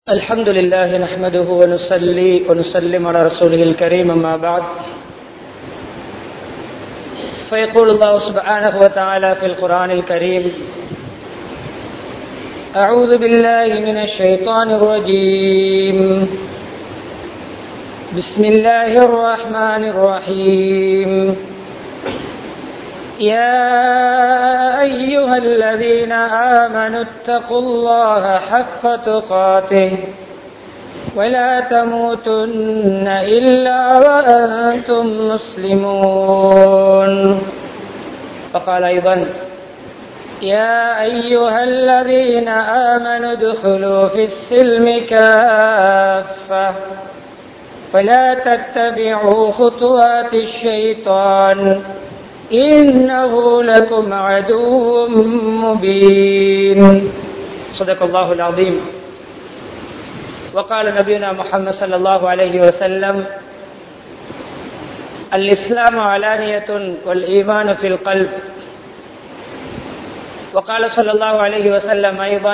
الحمد لله نحمده ونصلي ونسلم على رسوله الكريم أما بعد فيقول الله سبحانه وتعالى في القرآن الكريم أعوذ بالله من الشيطان الرجيم بسم الله الرحمن الرحيم يا أيها الذين آمنوا اتقوا الله حق تقاته ولا تموتن إلا وأنتم مسلمون وقال أيضا يا أيها الذين آمنوا ادخلوا في السلم كافة ولا تتبعوا خطوات الشيطان إنه لكم عدو مبين صدق الله العظيم وقال نبينا محمد صلى الله عليه وسلم الإسلام علانية والإيمان في القلب وقال صلى الله عليه وسلم أيضا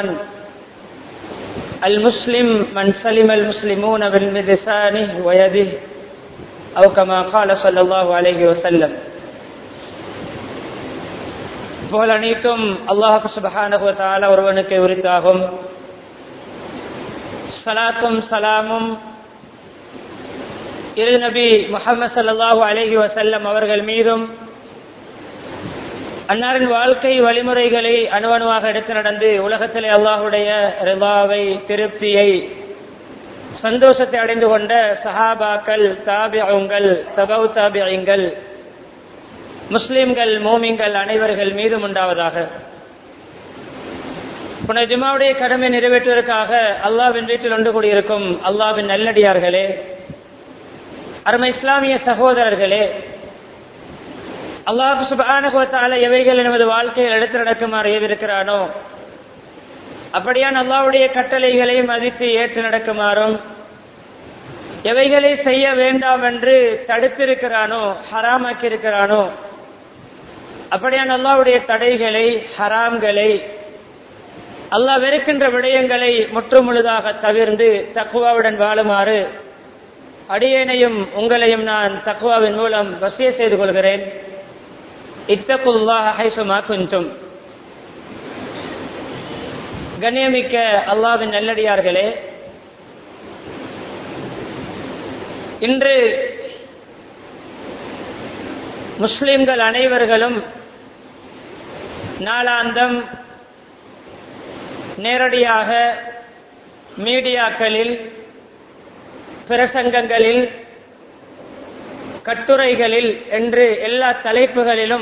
المسلم من سلم المسلمون من لسانه ويده أو كما قال صلى الله عليه وسلم புகழ் அனைத்தும் அல்லாஹு சுபஹானுவத்தால ஒருவனுக்கு உரித்தாகும் சலாத்தும் சலாமும் இரு நபி முகமது சல்லாஹூ அலஹி வசல்லம் அவர்கள் மீதும் அன்னாரின் வாழ்க்கை வழிமுறைகளை அணுவணுவாக எடுத்து நடந்து உலகத்திலே அல்லாஹுடைய ரிவாவை திருப்தியை சந்தோஷத்தை அடைந்து கொண்ட சஹாபாக்கள் தாபியங்கள் தபவு தாபியங்கள் முஸ்லிம்கள் மோமிங்கள் அனைவர்கள் மீதும் உண்டாவதாக புன ஜுமாவுடைய கடமை நிறைவேற்றுவதற்காக அல்லாவின் வீட்டில் ஒன்று கூடியிருக்கும் அல்லாவின் நல்லடியார்களே அருமை இஸ்லாமிய சகோதரர்களே அல்லாஹு சுபானுகத்தால எவைகள் நமது வாழ்க்கையில் எடுத்து நடக்குமாறு ஏவிருக்கிறானோ அப்படியான் அல்லாவுடைய கட்டளைகளை மதித்து ஏற்று நடக்குமாறும் எவைகளை செய்ய வேண்டாம் என்று தடுத்திருக்கிறானோ ஹராமாக்கி இருக்கிறானோ அப்படியான அல்லாவுடைய தடைகளை ஹராம்களை அல்லாஹ் வெறுக்கின்ற விடயங்களை முற்றுமுழுதாக தவிர்ந்து தக்குவாவுடன் வாழுமாறு அடியேனையும் உங்களையும் நான் தக்குவாவின் மூலம் வசிய செய்து கொள்கிறேன் இத்தகுல்லாஹ் ஹைசுமா குஞ்சும் கண்ணியமிக்க அல்லாவின் நல்லடியார்களே இன்று முஸ்லிம்கள் அனைவர்களும் நாளாந்தம் நேரடியாக மீடியாக்களில் பிரசங்கங்களில் கட்டுரைகளில் என்று எல்லா தலைப்புகளிலும்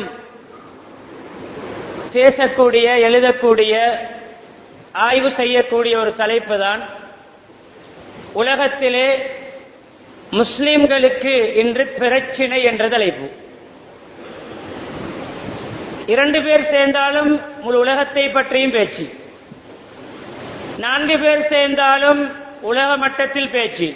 பேசக்கூடிய எழுதக்கூடிய ஆய்வு செய்யக்கூடிய ஒரு தலைப்பு தான் உலகத்திலே முஸ்லிம்களுக்கு இன்று பிரச்சினை என்ற தலைப்பு இரண்டு பேர் சேர்ந்தாலும் முழு உலகத்தை பற்றியும் பேச்சு நான்கு பேர் சேர்ந்தாலும் உலக மட்டத்தில் பேச்சு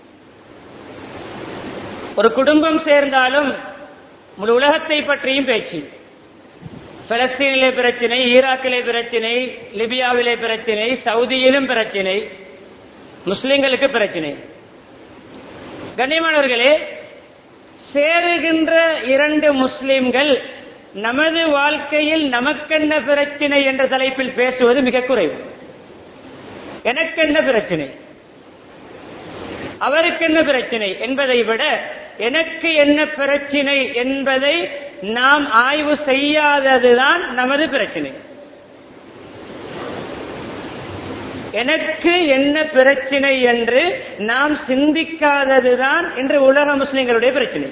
ஒரு குடும்பம் சேர்ந்தாலும் முழு உலகத்தை பற்றியும் பேச்சு பலஸ்தீனிலே பிரச்சினை ஈராக்கிலே பிரச்சினை லிபியாவிலே பிரச்சினை சவுதியிலும் பிரச்சினை முஸ்லிம்களுக்கு பிரச்சினை கண்ணியமானவர்களே சேருகின்ற இரண்டு முஸ்லிம்கள் நமது வாழ்க்கையில் நமக்கென்ன பிரச்சினை என்ற தலைப்பில் பேசுவது மிக குறைவு எனக்கென்ன பிரச்சினை அவருக்கு என்ன பிரச்சினை என்பதை விட எனக்கு என்ன பிரச்சினை என்பதை நாம் ஆய்வு செய்யாததுதான் நமது பிரச்சினை எனக்கு என்ன பிரச்சினை என்று நாம் சிந்திக்காததுதான் இன்று உலக முஸ்லிம்களுடைய பிரச்சினை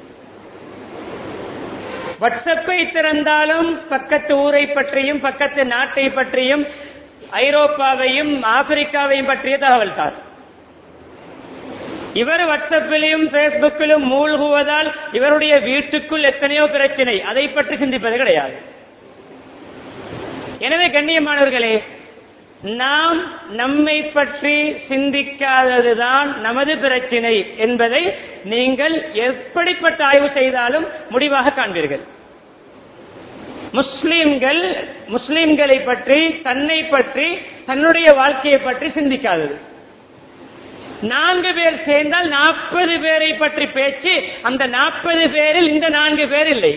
வாட்ஸ்அப்பை திறந்தாலும் பக்கத்து ஊரை பற்றியும் பக்கத்து நாட்டை பற்றியும் ஐரோப்பாவையும் ஆப்பிரிக்காவையும் பற்றிய தகவல் தான் இவர் வாட்ஸ்அப்பிலும் பேஸ்புக்கிலும் மூழ்குவதால் இவருடைய வீட்டுக்குள் எத்தனையோ பிரச்சனை அதை பற்றி சிந்திப்பது கிடையாது எனவே கண்ணியமானவர்களே நாம் நம்மை பற்றி சிந்திக்காததுதான் நமது பிரச்சினை என்பதை நீங்கள் எப்படிப்பட்ட ஆய்வு செய்தாலும் முடிவாக காண்பீர்கள் முஸ்லிம்கள் முஸ்லிம்களை பற்றி தன்னை பற்றி தன்னுடைய வாழ்க்கையை பற்றி சிந்திக்காதது நான்கு பேர் சேர்ந்தால் நாற்பது பேரை பற்றி பேச்சு அந்த நாற்பது பேரில் இந்த நான்கு பேர் இல்லை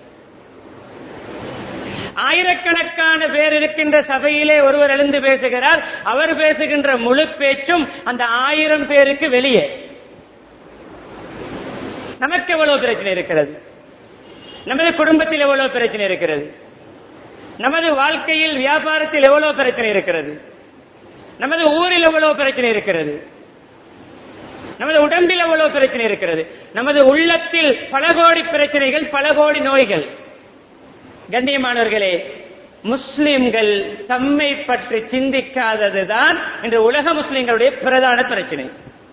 ஆயிரக்கணக்கான பேர் இருக்கின்ற சபையிலே ஒருவர் எழுந்து பேசுகிறார் அவர் பேசுகின்ற முழு பேச்சும் அந்த ஆயிரம் பேருக்கு வெளியே நமக்கு எவ்வளவு பிரச்சனை இருக்கிறது நமது குடும்பத்தில் எவ்வளவு பிரச்சனை இருக்கிறது நமது வாழ்க்கையில் வியாபாரத்தில் எவ்வளவு பிரச்சனை இருக்கிறது நமது ஊரில் எவ்வளவு பிரச்சனை இருக்கிறது நமது உடம்பில் எவ்வளவு பிரச்சனை இருக்கிறது நமது உள்ளத்தில் பல கோடி பிரச்சனைகள் பல கோடி நோய்கள் கண்ணியமானவர்களே முஸ்லிம்கள் தம்மை பற்றி சிந்திக்காததுதான் இன்று உலக முஸ்லிம்களுடைய பிரதான பிரச்சனை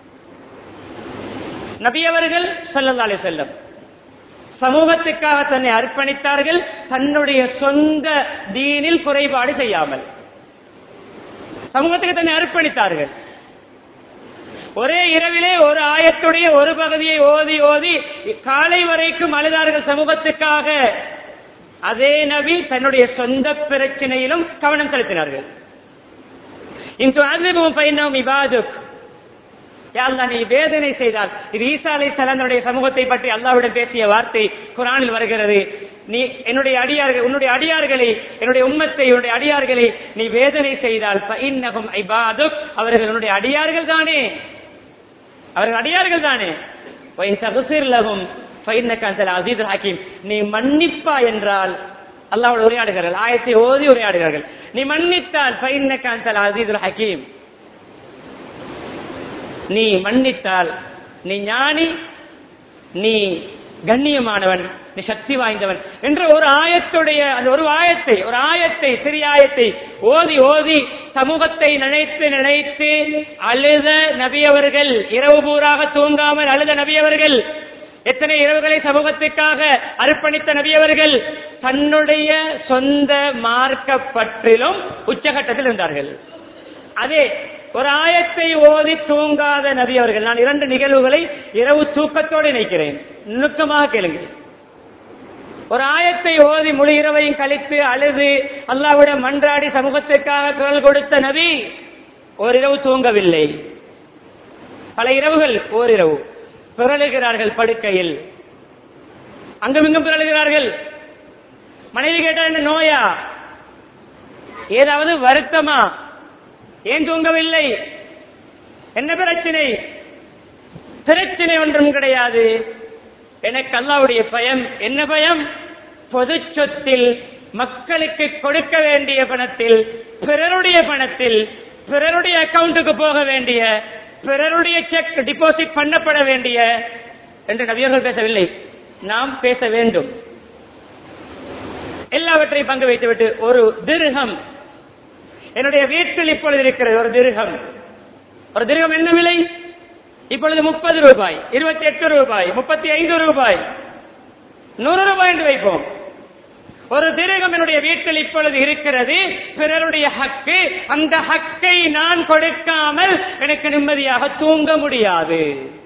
நபியவர்கள் சொல்லலாலே செல்லம் சமூகத்துக்காக தன்னை அர்ப்பணித்தார்கள் தன்னுடைய சொந்த தீனில் குறைபாடு செய்யாமல் சமூகத்துக்கு தன்னை அர்ப்பணித்தார்கள் ஒரே இரவிலே ஒரு ஆயத்துடைய ஒரு பகுதியை ஓதி ஓதி காலை வரைக்கும் அழுதார்கள் சமூகத்துக்காக அதே நபி தன்னுடைய சொந்த பிரச்சனையிலும் கவனம் செலுத்தினார்கள் இன்று அதிபும் பையனும் இபாதுக் நீ வேதனை செய்தால் இது ஈசா அலை சலானுடைய சமூகத்தை பற்றி அல்லாவிடம் பேசிய வார்த்தை குரானில் வருகிறது நீ என்னுடைய அடியார்கள் உன்னுடைய அடியார்களை என்னுடைய உம்மத்தை என்னுடைய அடியார்களை நீ வேதனை செய்தால் இன்னகும் ஐபாதுக் அவர்கள் உன்னுடைய அடியார்கள் தானே அவர்கள் அடியார்கள் தானே தகுசிர்லகும் அசீத் ஹாக்கிம் நீ மன்னிப்பா என்றால் அல்லாவோட உரையாடுகிறார்கள் ஆயத்தை ஓதி உரையாடுகிறார்கள் நீ மன்னித்தால் ஃபைன்னகாந்தல் அசீத் ஹக்கீம் நீ மன்னித்தால் நீ ஞானி நீ கண்ணியமானவன் நீ சக்தி வாய்ந்தவன் என்ற ஒரு ஆயத்துடைய அந்த ஒரு ஆயத்தை ஒரு ஆயத்தை சிறிய ஆயத்தை ஓதி ஓதி சமூகத்தை நினைத்து நினைத்து அழுத நபியவர்கள் இரவு பூராக தூங்காமல் அழுத நபியவர்கள் எத்தனை இரவுகளை சமூகத்துக்காக அர்ப்பணித்த நபியவர்கள் தன்னுடைய சொந்த மார்க்க பற்றிலும் உச்சகட்டத்தில் இருந்தார்கள் அதே ஒரு ஆயத்தை ஓதி தூங்காத நபி அவர்கள் நான் இரண்டு நிகழ்வுகளை இரவு தூக்கத்தோடு நினைக்கிறேன் நுணுக்கமாக கேளுங்க ஒரு ஆயத்தை ஓதி முழு இரவையும் கழித்து அழுது அல்லாவிடம் மன்றாடி சமூகத்திற்காக குரல் கொடுத்த நபி ஓரிரவு தூங்கவில்லை பல இரவுகள் ஓரிரவு பிறழுகிறார்கள் படுக்கையில் அங்குமிங்கும் பிறழுகிறார்கள் மனைவி கேட்டால் என்ன நோயா ஏதாவது வருத்தமா ஏன் தூங்கவில்லை என்ன பிரச்சனை பிரச்சனை ஒன்றும் கிடையாது எனக்கு அல்லாவுடைய பயம் என்ன பயம் பொது சொத்தில் மக்களுக்கு கொடுக்க வேண்டிய பணத்தில் பிறருடைய பணத்தில் பிறருடைய அக்கவுண்ட்டுக்கு போக வேண்டிய பிறருடைய செக் டிபாசிட் பண்ணப்பட வேண்டிய என்று நபியர்கள் பேசவில்லை நாம் பேச வேண்டும் எல்லாவற்றையும் பங்கு வைத்துவிட்டு ஒரு திருகம் என்னுடைய வீட்டில் இப்பொழுது இருக்கிறது ஒரு திருகம் ஒரு திருகம் என்ன விலை இப்பொழுது முப்பது ரூபாய் இருபத்தி எட்டு ரூபாய் முப்பத்தி ஐந்து ரூபாய் நூறு ரூபாய் என்று வைப்போம் ஒரு திருகம் என்னுடைய வீட்டில் இப்பொழுது இருக்கிறது பிறருடைய ஹக்கு அந்த ஹக்கை நான் கொடுக்காமல் எனக்கு நிம்மதியாக தூங்க முடியாது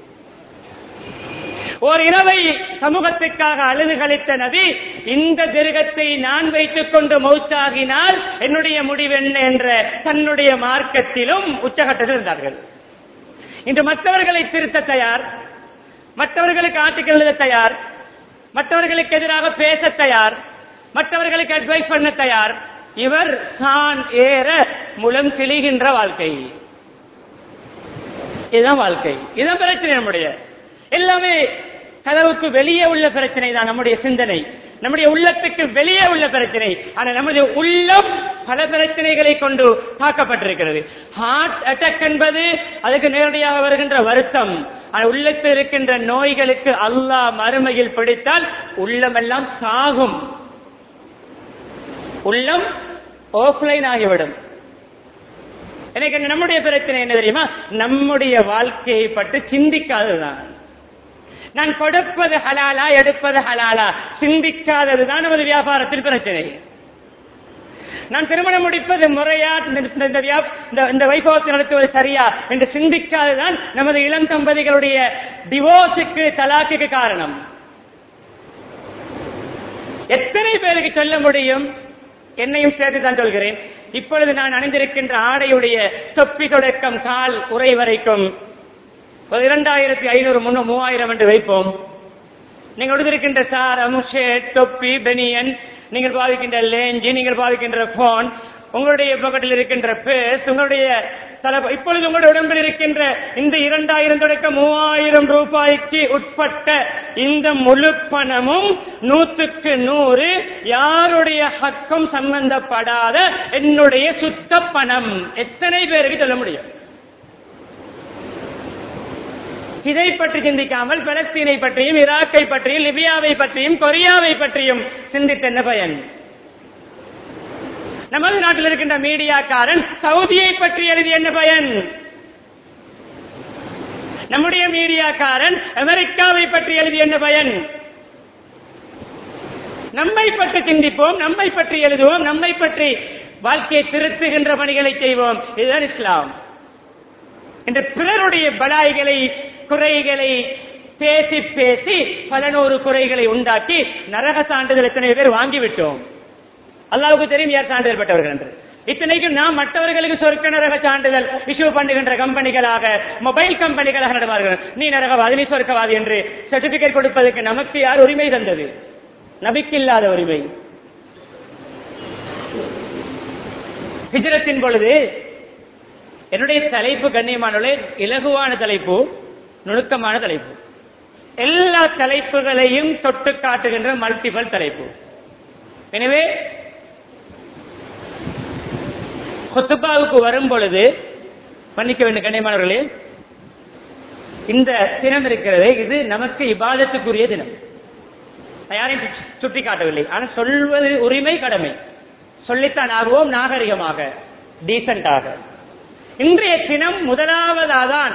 ஒரு இரவை சமூகத்துக்காக அழுது கழித்த நபி இந்த திருகத்தை நான் வைத்துக் கொண்டு மௌத்தாகினால் என்னுடைய முடிவு என்ன என்ற தன்னுடைய மார்க்கத்திலும் உச்சகட்டத்தில் இருந்தார்கள் இன்று மற்றவர்களை திருத்த தயார் மற்றவர்களுக்கு ஆட்டுக்கு எழுத தயார் மற்றவர்களுக்கு எதிராக பேச தயார் மற்றவர்களுக்கு அட்வைஸ் பண்ண தயார் இவர் தான் ஏற முலம் கிழிகின்ற வாழ்க்கை இதுதான் வாழ்க்கை இதுதான் பிரச்சனை நம்முடைய எல்லாமே கதவுக்கு வெளியே உள்ள பிரச்சனை தான் நம்முடைய சிந்தனை நம்முடைய உள்ளத்துக்கு வெளியே உள்ள பிரச்சனை ஆனால் நமது உள்ளம் பல பிரச்சனைகளை கொண்டு தாக்கப்பட்டிருக்கிறது ஹார்ட் அட்டாக் என்பது அதுக்கு நேரடியாக வருகின்ற வருத்தம் ஆனால் உள்ளத்தில் இருக்கின்ற நோய்களுக்கு அல்லாஹ் மறுமையில் பிடித்தால் உள்ளமெல்லாம் சாகும் உள்ளம் ஆஃப்லைன் ஆகிவிடும் எனக்கு நம்முடைய பிரச்சனை என்ன தெரியுமா நம்முடைய வாழ்க்கையை பற்றி சிந்திக்காததுதான் நான் கொடுப்பது ஹலாலா எடுப்பது ஹலாலா சிந்திக்காததுதான் நமது வியாபாரத்தில் பிரச்சனை நான் திருமணம் முடிப்பது முறையா இந்த- இந்த வியா- இந்த- இந்த வைபவத்தை நடத்துவது சரியா என்று சிந்திக்காததுதான் நமது இளம் தம்பதிகளுடைய டிவோர்ஸுக்கு தலாக்குக்கு காரணம் எத்தனை பேருக்கு சொல்ல முடியும் என்னையும் சேர்த்து தான் சொல்கிறேன் இப்பொழுது நான் அணிந்திருக்கின்ற ஆடையுடைய தொப்பி தொடக்கம் கால் உரை வரைக்கும் ஒரு இரண்டாயிரத்தி ஐநூறு முன்னூறு மூவாயிரம் என்று வைப்போம் நீங்கள் உடுத்திருக்கின்ற சாரம் ஷேட் தொப்பி பெனியன் நீங்கள் பாவிக்கின்ற லேஞ்சு நீங்கள் பாவிக்கின்ற போன் உங்களுடைய பக்கத்தில் இருக்கின்ற பேஸ் உங்களுடைய தலை இப்பொழுது உங்களுடைய உடம்பில் இருக்கின்ற இந்த இரண்டாயிரம் தொடக்க மூவாயிரம் ரூபாய்க்கு உட்பட்ட இந்த முழு பணமும் நூற்றுக்கு நூறு யாருடைய ஹக்கம் சம்பந்தப்படாத என்னுடைய சுத்த பணம் எத்தனை பேருக்கு சொல்ல முடியும் இதை பற்றி சிந்திக்காமல் பலஸ்தீனை பற்றியும் ஈராக்கை பற்றியும் லிபியாவை பற்றியும் கொரியாவை பற்றியும் சிந்தித்த என்ன பயன் நமது நாட்டில் இருக்கின்ற மீடியாக்காரன் சவுதியை பற்றி எழுதி என்ன பயன் நம்முடைய மீடியாக்காரன் அமெரிக்காவை பற்றி எழுதி என்ன பயன் நம்மை பற்றி சிந்திப்போம் நம்மை பற்றி எழுதுவோம் நம்மை பற்றி வாழ்க்கையை திருத்துகின்ற பணிகளை செய்வோம் இதுதான் இஸ்லாம் இன்று பிறருடைய பலாய்களை குறைகளை பேசி பேசி பல நூறு குறைகளை உண்டாக்கி நரக சான்றிதழ் எத்தனை பேர் வாங்கிவிட்டோம் அல்லாவுக்கு தெரியும் யார் சான்றிதழ் பெற்றவர்கள் என்று இத்தனைக்கும் நாம் மற்றவர்களுக்கு சொர்க்க நரக சான்றிதழ் இஷ்யூ பண்ணுகின்ற கம்பெனிகளாக மொபைல் கம்பெனிகளாக நடவார்கள் நீ நரகவாதி நீ சொர்க்கவாதி என்று சர்டிபிகேட் கொடுப்பதற்கு நமக்கு யார் உரிமை தந்தது நபிக்கு இல்லாத உரிமை ஹிஜரத்தின் பொழுது என்னுடைய தலைப்பு கண்ணியமானவர்களே இலகுவான தலைப்பு நுணுக்கமான தலைப்பு எல்லா தலைப்புகளையும் தொட்டு காட்டுகின்ற மல்டிபிள் தலைப்பு எனவே கொத்துப்பாவுக்கு வரும் பொழுது மன்னிக்க வேண்டும் கண்ணியமானவர்களே இந்த தினம் இருக்கிறது இது நமக்கு இபாதத்துக்குரிய தினம் நான் யாரையும் சு- சுட்டி காட்டவில்லை ஆனால் சொல்வது உரிமை கடமை சொல்லித்தான் ஆகுவோம் நாகரிகமாக டீசென்டாக இன்றைய தினம் முதலாவதாதான்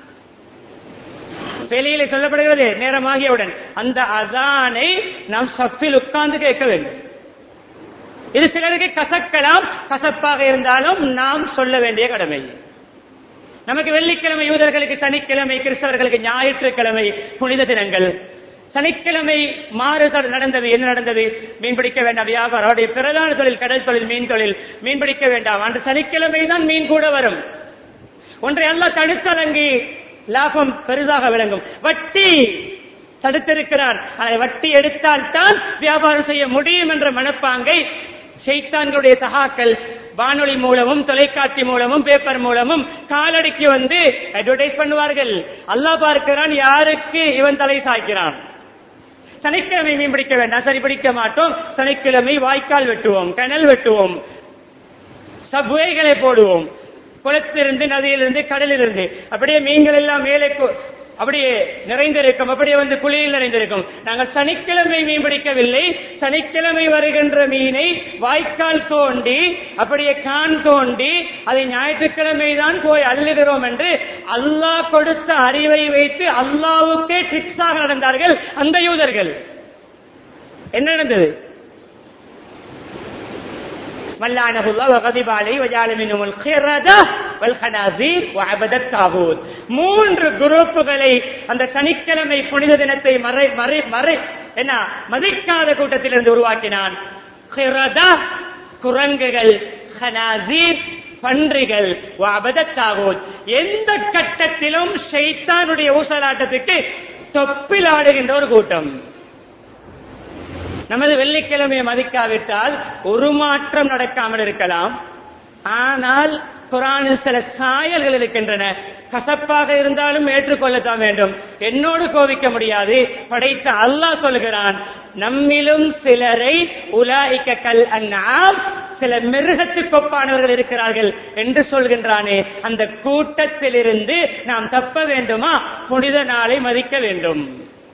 வெளியில சொல்லப்படுகிறது நேரமாகியவுடன் அந்த அதானை நாம் சப்பில் உட்கார்ந்து கேட்க வேண்டும் இது சிலருக்கு கசக்கலாம் கசப்பாக இருந்தாலும் நாம் சொல்ல வேண்டிய கடமை நமக்கு வெள்ளிக்கிழமை யூதர்களுக்கு சனிக்கிழமை கிறிஸ்தவர்களுக்கு ஞாயிற்றுக்கிழமை புனித தினங்கள் சனிக்கிழமை மாறுதல் நடந்தது என்ன நடந்தது மீன் பிடிக்க வேண்டாம் வியாபாரம் அவருடைய பிரதான தொழில் கடல் தொழில் மீன் தொழில் மீன் பிடிக்க வேண்டாம் அன்று சனிக்கிழமை தான் மீன் கூட வரும் ஒன்றை எல்லாம் தடுத்தலங்கி லாபம் பெரிதாக விளங்கும் வட்டி தடுத்திருக்கிறார் அதை வட்டி எடுத்தால் தான் வியாபாரம் செய்ய முடியும் என்ற மனப்பாங்கை ஷைத்தான்களுடைய சகாக்கள் வானொலி மூலமும் தொலைக்காட்சி மூலமும் பேப்பர் மூலமும் காலடிக்கு வந்து அட்வர்டைஸ் பண்ணுவார்கள் அல்லாஹ் பார்க்கிறான் யாருக்கு இவன் தலை சாய்க்கிறான் சனிக்கிழமை மீன் பிடிக்க வேண்டாம் சரி பிடிக்க மாட்டோம் சனிக்கிழமை வாய்க்கால் வெட்டுவோம் கிணல் வெட்டுவோம் சப்வேகளை போடுவோம் குளத்திலிருந்து நதியிலிருந்து கடலிலிருந்து அப்படியே மீன்கள் எல்லாம் மேலே கு- அப்படியே நிறைந்திருக்கும் அப்படியே வந்து குழியில் நிறைந்திருக்கும் நாங்கள் சனிக்கிழமை மீன் பிடிக்கவில்லை சனிக்கிழமை வருகின்ற மீனை வாய்க்கால் தோண்டி அப்படியே கான் தோண்டி அதை ஞாயிற்றுக்கிழமை தான் போய் அள்ளுகிறோம் என்று அல்லாஹ் கொடுத்த அறிவை வைத்து அல்லாவுக்கே ட்ரிக்ஸாக நடந்தார்கள் அந்த யூதர்கள் என்ன நடந்தது ملعنه الله وغضب عليه وجعل منهم القردة والخنازير وعبد الطاغوت மூன்று குரூப்புகளை அந்த சனிக்கிழமை புனித தினத்தை மறை மறை மறை என்ன மதிக்காத கூட்டத்திலிருந்து உருவாக்கினான் கிரதா குரங்குகள் ஹனாசீர் பன்றிகள் வபதத்தாகோத் எந்த கட்டத்திலும் ஷைத்தானுடைய ஊசலாட்டத்துக்கு தொப்பில் ஆடுகின்ற ஒரு கூட்டம் நமது வெள்ளிக்கிழமையை மதிக்காவிட்டால் ஒரு மாற்றம் நடக்காமல் இருக்கலாம் ஆனால் குரானில் சில சாயல்கள் இருக்கின்றன கசப்பாக இருந்தாலும் ஏற்றுக்கொள்ளத்தான் வேண்டும் என்னோடு கோபிக்க முடியாது படைத்த அல்லாஹ் சொல்கிறான் நம்மிலும் சிலரை உலாய்க்க கல் அந்நாம் சில மிருகத்துக்கு ஒப்பானவர்கள் இருக்கிறார்கள் என்று சொல்கின்றானே அந்த கூட்டத்திலிருந்து நாம் தப்ப வேண்டுமா புனித நாளை மதிக்க வேண்டும்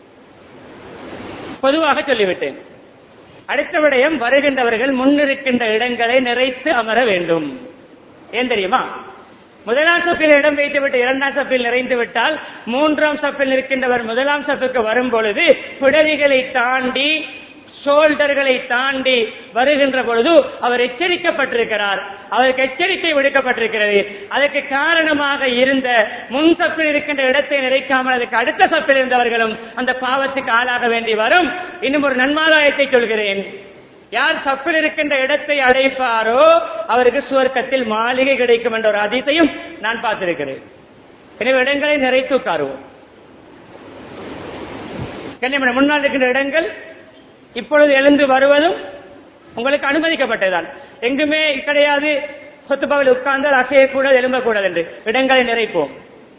பொதுவாக சொல்லிவிட்டேன் அடுத்த விடயம் வருகின்றவர்கள் முன்னிருக்கின்ற இடங்களை நிறைத்து அமர வேண்டும் ஏன் தெரியுமா முதலாம் சப்பில் இடம் வைத்துவிட்டு இரண்டாம் சப்பில் நிறைந்து விட்டால் மூன்றாம் சப்பில் இருக்கின்றவர் முதலாம் சப்புக்கு வரும் பொழுது பிடரிகளை தாண்டி ஷோல்டர்களை தாண்டி வருகின்ற பொழுது அவர் எச்சரிக்கப்பட்டிருக்கிறார் அவருக்கு எச்சரிக்கை விடுக்கப்பட்டிருக்கிறது அதற்கு காரணமாக இருந்த முன் சப்பில் இருக்கின்ற இடத்தை நிறைக்காமல் அதுக்கு அடுத்த சப்பில் இருந்தவர்களும் அந்த பாவத்துக்கு ஆளாக வேண்டி வரும் இன்னும் ஒரு நன்மாராயத்தை சொல்கிறேன் யார் சப்பில் இருக்கின்ற இடத்தை அடைப்பாரோ அவருக்கு சுவர்க்கத்தில் மாளிகை கிடைக்கும் என்ற ஒரு அதிசயம் நான் பார்த்திருக்கிறேன் எனவே இடங்களை நிறைத்து உட்காருவோம் கண்ணியமான முன்னால் இருக்கின்ற இடங்கள் இப்பொழுது எழுந்து வருவதும் உங்களுக்கு அனுமதிக்கப்பட்டதுதான் எங்குமே கிடையாது சொத்துப்பாவில் உட்கார்ந்தால் அசையக்கூடாது எழும்பக்கூடாது என்று இடங்களை நிறைப்போம்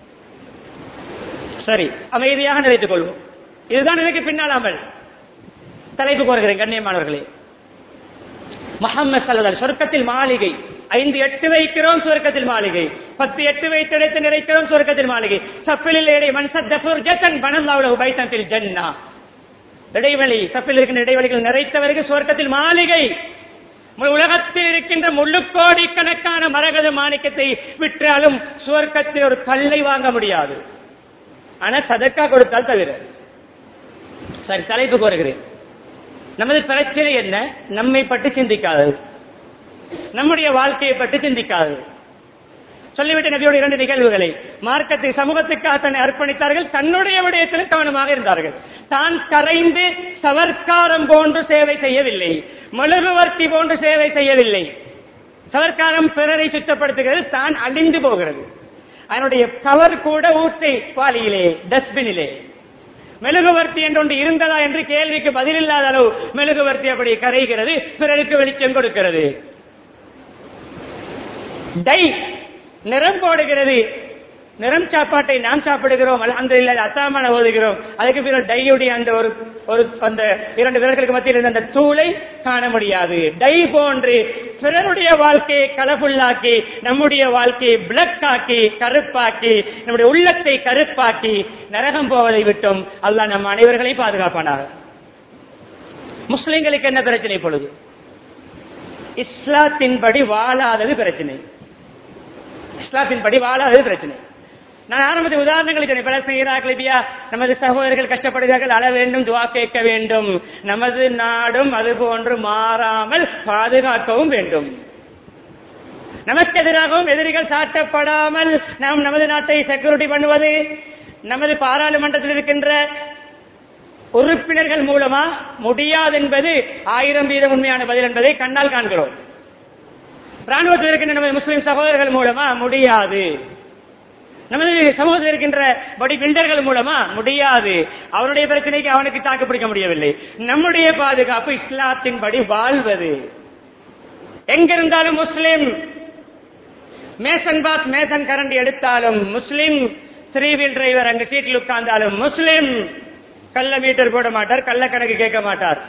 சரி அமைதியாக நிறைத்துக் கொள்வோம் இதுதான் எனக்கு பின்னால் அமல் தலைப்பு கோருகிறேன் கண்ணியமானவர்களே முகமது சல்லல் சொர்க்கத்தில் மாளிகை ஐந்து எட்டு வைக்கிறோம் சொர்க்கத்தில் மாளிகை பத்து எட்டு வைத்து எடுத்து நிறைக்கிறோம் சொர்க்கத்தில் மாளிகை சப்பிலில் இடை மன்சத்தபுர் ஜத்தன் பணம் பைத்தத்தில் ஜன்னா இடைவெளி சப்பில் இருக்கின்ற இடைவெளிகள் நிறைத்தவருக்கு சுவர்க்கத்தில் மாளிகை முழு உலகத்தில் இருக்கின்ற முள்ளுக்கோடி கணக்கான மரகத மாணிக்கத்தை விற்றாலும் சுவர்க்கத்தில் ஒரு கல்லை வாங்க முடியாது ஆனா சதக்கா கொடுத்தால் தவிர சரி தலைப்பு கோருகிறேன் நமது பிரச்சனை என்ன நம்மை பற்றி சிந்திக்காதது நம்முடைய வாழ்க்கையை பற்றி சிந்திக்காதது சொல்லிவிட்ட நபியோட இரண்டு நிகழ்வுகளை மார்க்கத்தை சமூகத்துக்காக தன்னை அர்ப்பணித்தார்கள் தன்னுடைய விடயத்தில் கவனமாக இருந்தார்கள் தான் கரைந்து சவர்க்காரம் போன்று சேவை செய்யவில்லை மெழுகுவர்த்தி போன்று சேவை செய்யவில்லை சவர்க்காரம் பிறரை சுத்தப்படுத்துகிறது தான் அழிந்து போகிறது அதனுடைய கவர் கூட ஊட்டை பாலியிலே டஸ்ட்பினிலே மெழுகுவர்த்தி என்று ஒன்று இருந்ததா என்று கேள்விக்கு பதிலில்லாத அளவு மெழுகுவர்த்தி அப்படி கரைகிறது பிறருக்கு வெளிச்சம் கொடுக்கிறது டை நிறம் போடுகிறது நிறம் சாப்பாட்டை நாம் சாப்பிடுகிறோம் அந்த அத்தாமான ஓதுகிறோம் அதுக்கு பிறகு டையுடைய அந்த ஒரு ஒரு அந்த இரண்டு விரல்களுக்கு மத்தியில் இருந்த அந்த தூளை காண முடியாது டை போன்று பிறருடைய வாழ்க்கையை கலபுல்லாக்கி நம்முடைய வாழ்க்கையை பிளக் ஆக்கி கருப்பாக்கி நம்முடைய உள்ளத்தை கருப்பாக்கி நரகம் போவதை விட்டும் அல்லாஹ் நம் அனைவர்களையும் பாதுகாப்பானார் முஸ்லிம்களுக்கு என்ன பிரச்சனை பொழுது இஸ்லாத்தின்படி வாழாதது பிரச்சனை இஸ்லாத்தின்படி வாழாதது பிரச்சனை நான் ஆரம்பத்தில் உதாரணங்களை சொன்னேன் பலஸ்தீன் ஈராக் லிபியா நமது சகோதரர்கள் கஷ்டப்படுகிறார்கள் அழ வேண்டும் துவா கேட்க வேண்டும் நமது நாடும் அது போன்று மாறாமல் பாதுகாக்கவும் வேண்டும் நமக்கு எதிராகவும் எதிரிகள் சாட்டப்படாமல் நாம் நமது நாட்டை செக்யூரிட்டி பண்ணுவது நமது பாராளுமன்றத்தில் இருக்கின்ற உறுப்பினர்கள் மூலமா முடியாது என்பது ஆயிரம் வீதம் உண்மையான பதில் என்பதை கண்ணால் காண்கிறோம் ராணுவத்தில் இருக்கின்ற நமது முஸ்லிம் சகோதரர்கள் மூலமா முடியாது நமது சமூகத்தில் இருக்கின்ற படி பில்டர்கள் மூலமா முடியாது அவனுடைய பிரச்சனைக்கு அவனுக்கு தாக்கு பிடிக்க முடியவில்லை நம்முடைய பாதுகாப்பு இஸ்லாத்தின் படி வாழ்வது எங்கிருந்தாலும் முஸ்லிம் மேசன் பாத் மேசன் கரண்டி எடுத்தாலும் முஸ்லிம் த்ரீ வீல் டிரைவர் அங்கு சீட்டில் உட்கார்ந்தாலும் முஸ்லிம் கள்ள மீட்டர் போட மாட்டார் கள்ள கணக்கு கேட்க மாட்டார்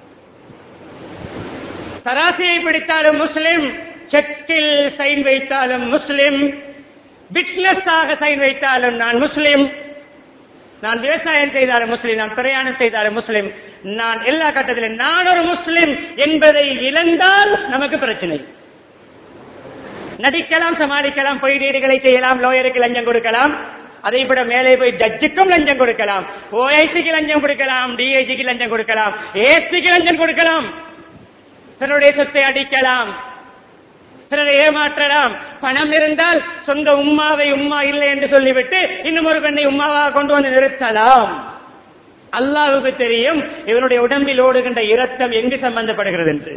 தராசியை பிடித்தாலும் முஸ்லிம் செக்கில் சைன் வைத்தாலும் முஸ்லிம் பிசினஸ் ஆக சைன் வைத்தாலும் நான் முஸ்லிம் நான் விவசாயம் செய்தாலும் முஸ்லிம் நான் பிரயாணம் செய்தாலும் முஸ்லிம் நான் எல்லா கட்டத்திலும் நான் ஒரு முஸ்லிம் என்பதை இழந்தால் நமக்கு பிரச்சனை நடிக்கலாம் சமாளிக்கலாம் பொய் ரீடுகளை செய்யலாம் லோயருக்கு லஞ்சம் கொடுக்கலாம் அதை விட மேலே போய் ஜட்ஜுக்கும் லஞ்சம் கொடுக்கலாம் ஓஐசிக்கு லஞ்சம் கொடுக்கலாம் டிஐஜிக்கு லஞ்சம் கொடுக்கலாம் ஏசிக்கு லஞ்சம் கொடுக்கலாம் தன்னுடைய சொத்தை அடிக்கலாம் பிறரை ஏமாற்றலாம் பணம் இருந்தால் சொந்த உம்மாவை உம்மா இல்லை என்று சொல்லிவிட்டு இன்னும் ஒரு பெண்ணை உம்மாவாக கொண்டு வந்து நிறுத்தலாம் அல்லாவுக்கு தெரியும் இவனுடைய உடம்பில் ஓடுகின்ற இரத்தம் எங்கு சம்பந்தப்படுகிறது என்று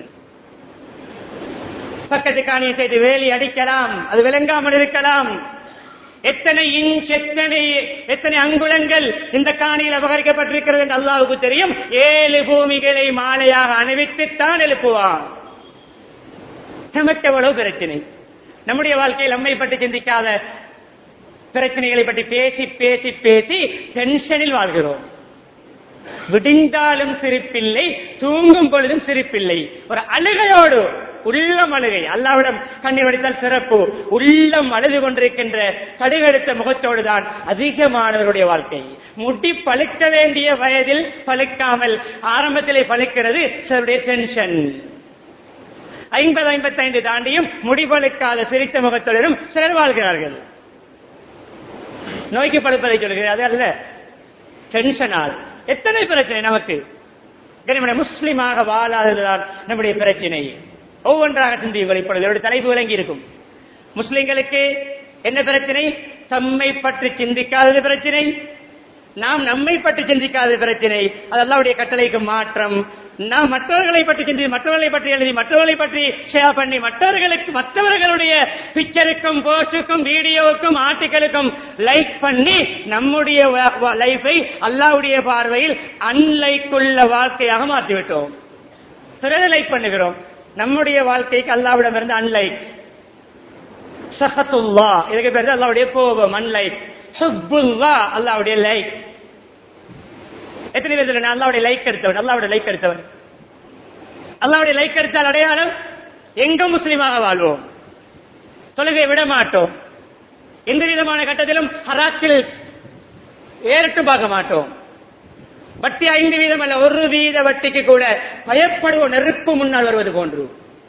பக்கத்து காணியை செய்து வேலி அடிக்கலாம் அது விளங்காமல் இருக்கலாம் எத்தனை இன்ச் எத்தனை எத்தனை அங்குலங்கள் இந்த காணியில் அபகரிக்கப்பட்டிருக்கிறது என்று அல்லாவுக்கு தெரியும் ஏழு பூமிகளை மாலையாக அணிவித்துத்தான் எழுப்புவான் நமக்கு எவ்வளவு பிரச்சனை நம்முடைய வாழ்க்கையில் நம்மை பற்றி சிந்திக்காத பிரச்சனைகளை பற்றி பேசி பேசி பேசி டென்ஷனில் வாழ்கிறோம் விடிந்தாலும் சிரிப்பில்லை தூங்கும் பொழுதும் சிரிப்பில்லை ஒரு அழுகையோடு உள்ளம் அழுகை அல்லாவிடம் கண்ணீர் வடித்தால் சிறப்பு உள்ளம் அழுது கொண்டிருக்கின்ற கடுகெடுத்த முகத்தோடு தான் அதிகமானவருடைய வாழ்க்கை முடி பழுக்க வேண்டிய வயதில் பழுக்காமல் ஆரம்பத்திலே பழுக்கிறது சிலருடைய டென்ஷன் ஐம்பது ஐம்பத்தைந்து தாண்டியும் முடிவெடுக்காத சிரித்த முகத்துடனும் சிலர் வாழ்கிறார்கள் நோய்க்கு படுப்பதை சொல்கிறேன் அது அல்ல டென்ஷனால் எத்தனை பிரச்சனை நமக்கு கனிமன முஸ்லிமாக வாழாததுதான் நம்முடைய பிரச்சனை ஒவ்வொன்றாக சிந்தியுங்கள் இப்பொழுது இதோட தலைப்பு விளங்கி இருக்கும் முஸ்லிம்களுக்கு என்ன பிரச்சனை தம்மை பற்றி சிந்திக்காதது பிரச்சனை நாம் நம்மை பற்றி சிந்திக்காத பிரச்சனை அது அல்லாவுடைய கட்டளைக்கு மாற்றம் நாம் மற்றவர்களை பற்றி சிந்தி மற்றவர்களை பற்றி எழுதி மற்றவர்களை பற்றி ஷேர் பண்ணி மற்றவர்களுக்கு மற்றவர்களுடைய பிக்சருக்கும் போஸ்டுக்கும் வீடியோவுக்கும் ஆர்டிகளுக்கும் லைக் பண்ணி நம்முடைய லைஃபை அல்லாவுடைய பார்வையில் அன்லைக்குள்ள வாழ்க்கையாக மாற்றிவிட்டோம் பிறகு லைக் பண்ணுகிறோம் நம்முடைய வாழ்க்கைக்கு அல்லாவிடமிருந்து அன்லைக் சஹத்துல்லா இதுக்கு பேர் அல்லாவுடைய கோபம் அன்லைக் ஹுப்புல்லா அல்லாவுடைய லைக் எத்தனை பேர் சொல்லுங்க அல்லாவுடைய லைக் எடுத்தவன் அல்லாவுடைய லைக் எடுத்தவன் அல்லாவுடைய லைக் எடுத்தால் அடையாளம் எங்க முஸ்லீமாக வாழ்வோம் தொழுகை விட மாட்டோம் எந்த விதமான கட்டத்திலும் ஹராத்தில் ஏறிட்டு பார்க்க மாட்டோம் வட்டி ஐந்து வீதம் அல்ல ஒரு வீத வட்டிக்கு கூட பயப்படுவோம் நெருப்பு முன்னால் வருவது போன்று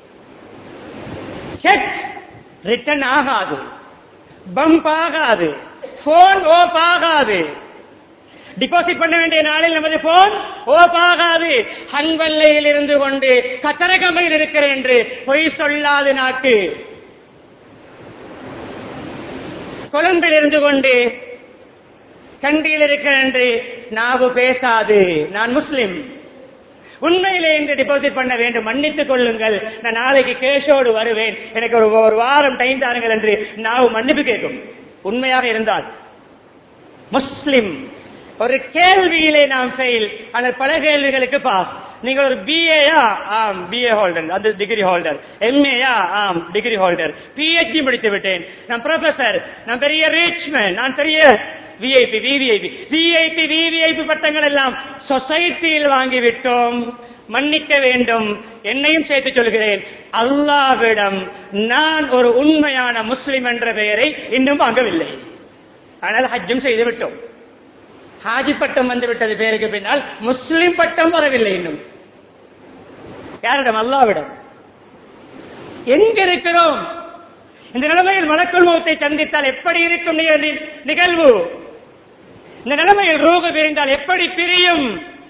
செக் ரிட்டர்ன் ஆகாது பம்ப் ஆகாது போன் ஓப் ஆகாது டிபாசிட் பண்ண வேண்டிய நாளில் நமது போன் ஓப் ஆகாது ஹன்வல்லையில் இருந்து கொண்டு கத்தரகமையில் இருக்கிறேன் என்று பொய் சொல்லாது நாட்டு கொழும்பில் இருந்து கொண்டு கண்டியில் இருக்கிறேன் என்று நாவு பேசாது நான் முஸ்லிம் உண்மையிலே இந்த டிபாசிட் பண்ண வேண்டும் மன்னித்துக் கொள்ளுங்கள் நான் நாளைக்கு கேஷோடு வருவேன் எனக்கு ஒரு ஒரு வாரம் டைம் தாருங்கள் என்று நாவு மன்னிப்பு கேட்கும் உண்மையாக இருந்தால் முஸ்லிம் ஒரு கேள்வியிலே நாம் ஃபெயில் ஆனால் பல கேள்விகளுக்கு பாஸ் நீங்கள் ஒரு பிஏயா ஆம் பிஏ ஹோல்டர் அது டிகிரி ஹோல்டர் எம்ஏயா ஆம் டிகிரி ஹோல்டர் பிஹெச்டி முடித்து விட்டேன் நான் ப்ரொஃபசர் நான் பெரிய ரிச்மேன் நான் பெரிய விஐபி விவிஐபி விஐபி விவிஐபி பட்டங்கள் எல்லாம் சொசைட்டியில் வாங்கிவிட்டோம் மன்னிக்க வேண்டும் என்னையும் சேர்த்து சொல்கிறேன் அல்லாவிடம் நான் ஒரு உண்மையான முஸ்லிம் என்ற பெயரை இன்னும் வாங்கவில்லை ஆனால் ஹஜ்ஜும் செய்து விட்டோம் ஹாஜி பட்டம் வந்து விட்டது பேருக்கு பின்னால் முஸ்லிம் பட்டம் வரவில்லை இன்னும் யாரிடம் அல்லாவிடம் எங்க இருக்கிறோம் இந்த நிலைமையில் மலக்குள் முகத்தை சந்தித்தால் எப்படி இருக்கும் நிக- நிகழ்வு இந்த நிலைமையில் ரூபு பிரிந்தால் எப்படி பிரியும்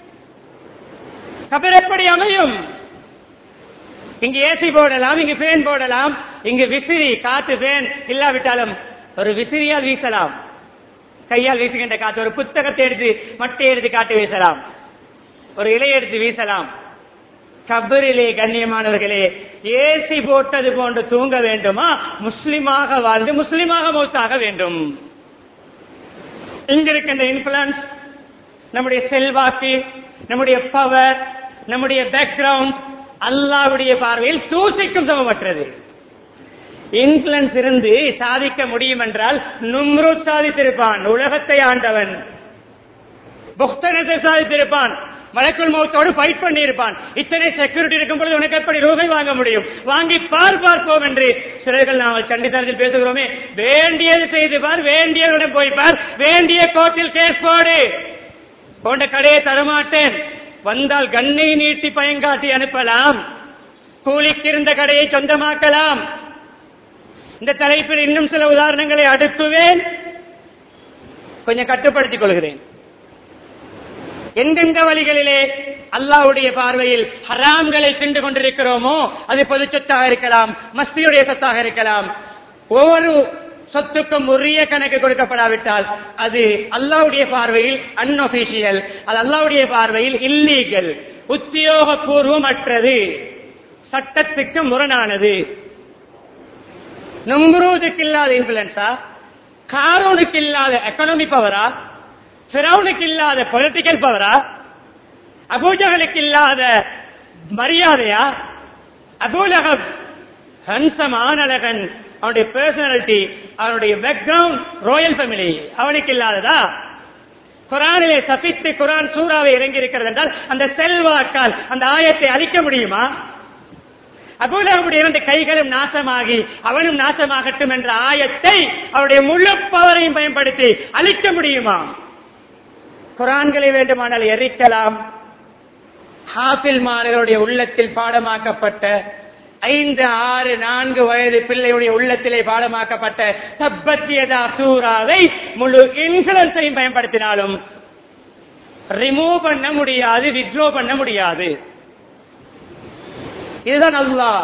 கபர் எப்படி அமையும் இங்கு ஏசி போடலாம் இங்கு ஃபேன் போடலாம் இங்கு விசிறி காத்து ஃபேன் இல்லாவிட்டாலும் ஒரு விசிறியால் வீசலாம் கையால் வீசுகின்ற காத்து ஒரு புத்தகத்தை எடுத்து மட்டை எடுத்து காட்டு வீசலாம் ஒரு இலையை எடுத்து வீசலாம் கபரிலே கண்ணியமானவர்களே ஏசி போட்டது போன்று தூங்க வேண்டுமா முஸ்லிமாக வாழ்ந்து முஸ்லிமாக மௌத்தாக வேண்டும் இங்க இருக்கின்ற இன்ஃபுளுன்ஸ் நம்முடைய செல்வாக்கு நம்முடைய பவர் நம்முடைய பேக்ரவுண்ட் அல்லாவுடைய பார்வையில் தூசிக்கும் சமமற்றது இன்ஃபுளுன்ஸ் இருந்து சாதிக்க முடியும் என்றால் நும்ரூத் சாதித்திருப்பான் உலகத்தை ஆண்டவன் புக்தனத்தை சாதித்திருப்பான் மலக்குள் மௌத்தோடு ஃபைட் பண்ணி இருப்பான் இத்தனை செக்யூரிட்டி இருக்கும் பொழுது உனக்கு எப்படி ரூபாய் வாங்க முடியும் வாங்கி பார் பார்ப்போம் என்று சிலர்கள் நாங்கள் சண்டித்தனத்தில் பேசுகிறோமே வேண்டியது செய்து பார் வேண்டியதுடன் போய் பார் வேண்டிய கோர்ட்டில் கேஸ் போடு போன்ற கடையை தரமாட்டேன் வந்தால் கண்ணை நீட்டி பயங்காட்டி அனுப்பலாம் கூலிக்கு இருந்த கடையை சொந்தமாக்கலாம் இந்த தலைப்பில் இன்னும் சில உதாரணங்களை அடுக்குவேன் கொஞ்சம் கட்டுப்படுத்திக் கொள்கிறேன் எந்தெந்த வழிகளிலே அல்லாவுடைய பார்வையில் ஹராம்களை தின்று கொண்டிருக்கிறோமோ அது பொது சொத்தாக இருக்கலாம் மஸ்தியுடைய சொத்தாக இருக்கலாம் ஒவ்வொரு சொத்துக்கும் உரிய கணக்கு கொடுக்கப்படாவிட்டால் அது அல்லாவுடைய பார்வையில் அன்ஒபிஷியல் அது அல்லாவுடைய பார்வையில் இல்லீகல் உத்தியோகபூர்வமற்றது சட்டத்துக்கு முரணானது நும்ரூதுக்கு இல்லாத இன்ஃபுளுன்ஸா காரோனுக்கு இல்லாத எக்கனாமி பவரா பிறவுனுக்கு இல்லாத பொலிட்டிக்கல் பவரா அபூஜகளுக்கு இல்லாத மரியாதையா அபூலகம் ஹன்சம் ஆனழகன் அவனுடைய பர்சனாலிட்டி அவனுடைய பேக்ரவுண்ட் ராயல் ஃபேமிலி அவனுக்கு இல்லாததா குரானிலே சபித்து குரான் சூறாவை இறங்கி இருக்கிறது என்றால் அந்த செல்வாக்கால் அந்த ஆயத்தை அழிக்க முடியுமா அபூலகமுடைய இரண்டு கைகளும் நாசமாகி அவனும் நாசமாகட்டும் என்ற ஆயத்தை அவருடைய முழு பவரையும் பயன்படுத்தி அழிக்க முடியுமா குரான்களை வேண்டுமானால் எரிக்கலாம் ஹாஃபில் மாணவர்களுடைய உள்ளத்தில் பாடமாக்கப்பட்ட ஐந்து ஆறு நான்கு வயது பிள்ளையுடைய உள்ளத்திலே பாடமாக்கப்பட்ட தப்பத்தியதா சூறாவை முழு இன்சூரன்ஸையும் பயன்படுத்தினாலும் ரிமூவ் பண்ண முடியாது வித்ரோ பண்ண முடியாது இதுதான் அல்லாஹ்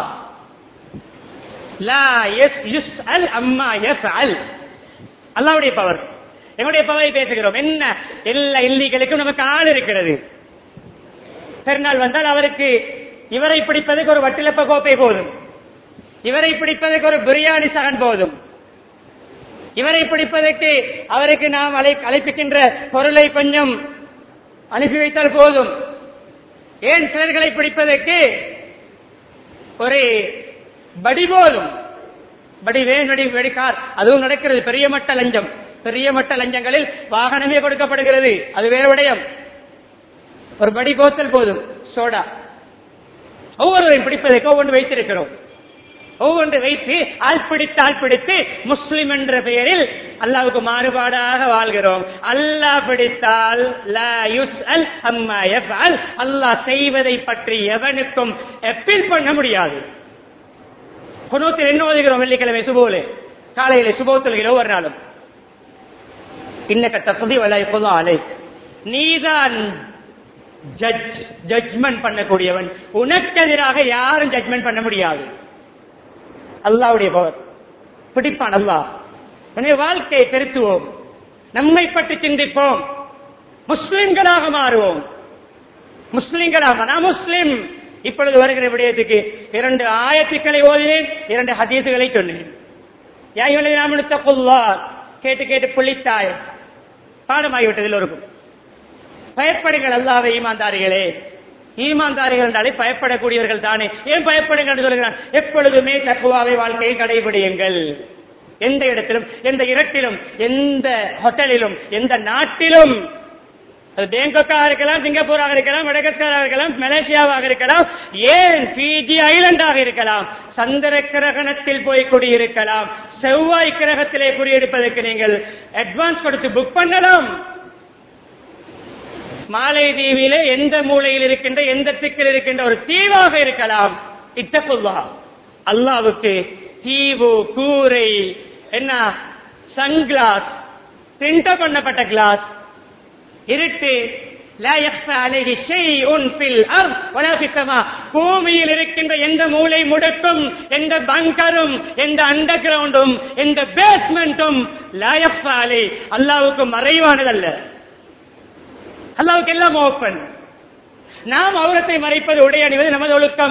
லா எஸ் யுஸ் அல் அம்மா எஸ் அல் அல்லாவுடைய பவர் எங்களுடைய பவரை பேசுகிறோம் என்ன எல்லா இல்லிகளுக்கும் நமக்கு ஆள் இருக்கிறது பெருநாள் வந்தால் அவருக்கு இவரை பிடிப்பதற்கு ஒரு வட்டிலப்ப கோப்பை போதும் இவரை பிடிப்பதற்கு ஒரு பிரியாணி சகன் போதும் இவரை பிடிப்பதற்கு அவருக்கு நாம் அழை அழைப்பிக்கின்ற பொருளை கொஞ்சம் அனுப்பி வைத்தால் போதும் ஏன் சிலர்களை பிடிப்பதற்கு ஒரு படி போதும் படி வேன் வெடி வெடிக்கார் அதுவும் நடக்கிறது பெரிய மட்ட லஞ்சம் பெரிய மட்ட லஞ்சங்களில் வாகனமே கொடுக்கப்படுகிறது அது வேறு விடயம் ஒரு படி கோத்தல் போதும் சோடா ஒவ்வொருவரையும் பிடிப்பதற்கு ஒவ்வொன்று வைத்திருக்கிறோம் ஒவ்வொன்று வைத்து ஆள் பிடித்து ஆள் பிடித்து முஸ்லிம் என்ற பெயரில் அல்லாவுக்கு மாறுபாடாக வாழ்கிறோம் அல்லாஹ் பிடித்தால் லா யுஸ்அல் அம்மா யஃப்அல் அல்லாஹ் செய்வதை பற்றி எவனுக்கும் எப்பீல் பண்ண முடியாது குணத்தில் என்ன ஓதுகிறோம் வெள்ளிக்கிழமை சுபோலே காலையில சுபோ தொழுகிற ஒவ்வொரு நாளும் இன்னக்க தகுதி வலை பொது அலை நீதான் ஜட்ஜ் ஜட்ஜ்மெண்ட் பண்ணக்கூடியவன் உனக்கு எதிராக யாரும் ஜட்ஜ்மெண்ட் பண்ண முடியாது அல்லாவுடைய பவர் பிடிப்பான் அல்லாஹ் எனவே வாழ்க்கையை திருத்துவோம் நம்மை பற்றி சிந்திப்போம் முஸ்லிம்களாக மாறுவோம் முஸ்லிம்களாக நான் முஸ்லிம் இப்பொழுது வருகிற விடயத்துக்கு இரண்டு ஆயத்துக்களை ஓதினேன் இரண்டு ஹதீசுகளை சொன்னேன் யாயுகளை நாம் எடுத்தக்குள்ளா கேட்டு கேட்டு புள்ளித்தாய் பாடமாகிவிட்டதில் இருக்கும் பயப்படுங்கள் அல்லாவை ஈமாந்தாரிகளே ஈமான்தாரிகள் என்றாலே பயப்படக்கூடியவர்கள் தானே ஏன் பயப்படுங்கள் என்று சொல்கிறான் எப்பொழுதுமே தக்குவாவை வாழ்க்கையை கடைபிடியுங்கள் எந்த இடத்திலும் எந்த இரட்டிலும் எந்த ஹோட்டலிலும் எந்த நாட்டிலும் அது பேங்காக்காக இருக்கலாம் சிங்கப்பூராக இருக்கலாம் மடகஸ்கராக இருக்கலாம் மலேசியாவாக இருக்கலாம் ஏன் பிஜி ஐலண்டாக இருக்கலாம் சந்திர கிரகணத்தில் போய் குடியிருக்கலாம் செவ்வாய் கிரகத்திலே குடியிருப்பதற்கு நீங்கள் அட்வான்ஸ் கொடுத்து புக் பண்ணலாம் மாலை தீவிலே எந்த மூலையில் இருக்கின்ற எந்த திக்கில் இருக்கின்ற ஒரு தீவாக இருக்கலாம் இத்தப்புல்லா அல்லாவுக்கு தீவு கூரை என்ன சன்கிளாஸ் பிரிண்ட் பண்ணப்பட்ட கிளாஸ் இருட்டு லா يخفى عليه شيء في الارض ولا في السماء பூமியில் இருக்கின்ற எந்த மூலை முடுக்கும் எந்த பங்கரும் எந்த அண்டர் கிரவுண்டும் எந்த பேஸ்மெண்ட்டும் லா يخفى عليه அல்லாஹ்வுக்கு மறைவானதல்ல அல்லாவுக்கு எல்லாம் ஓப்பன் நாம் அவுரத்தை மறைப்பது உடை அணிவது நமது ஒழுக்கம்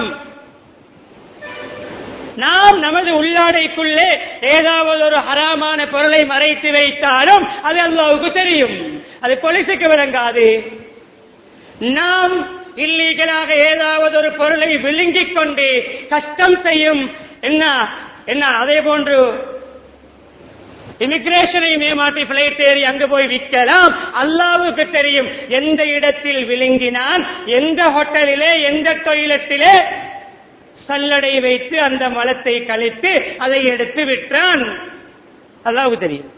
நாம் நமது உள்ளாடைக்குள்ளே ஏதாவது ஒரு ஹராமான பொருளை மறைத்து வைத்தாலும் அது அல்லாவுக்கு தெரியும் அது போலீஸுக்கு விளங்காது நாம் இல்லீகலாக ஏதாவது ஒரு பொருளை விழுங்கிக் கொண்டு கஷ்டம் செய்யும் என்ன என்ன அதே போன்று இமிகிரேஷனை மேமாட்டி பிளைட் ஏறி அங்கு போய் விற்கலாம் அல்லாவுக்கு தெரியும் எந்த இடத்தில் விழுங்கினான் எந்த ஹோட்டலிலே எந்த டொய்லெட்டிலே சல்லடை வைத்து அந்த மலத்தை கழித்து அதை எடுத்து விட்டான் அல்லாவுக்கு தெரியும்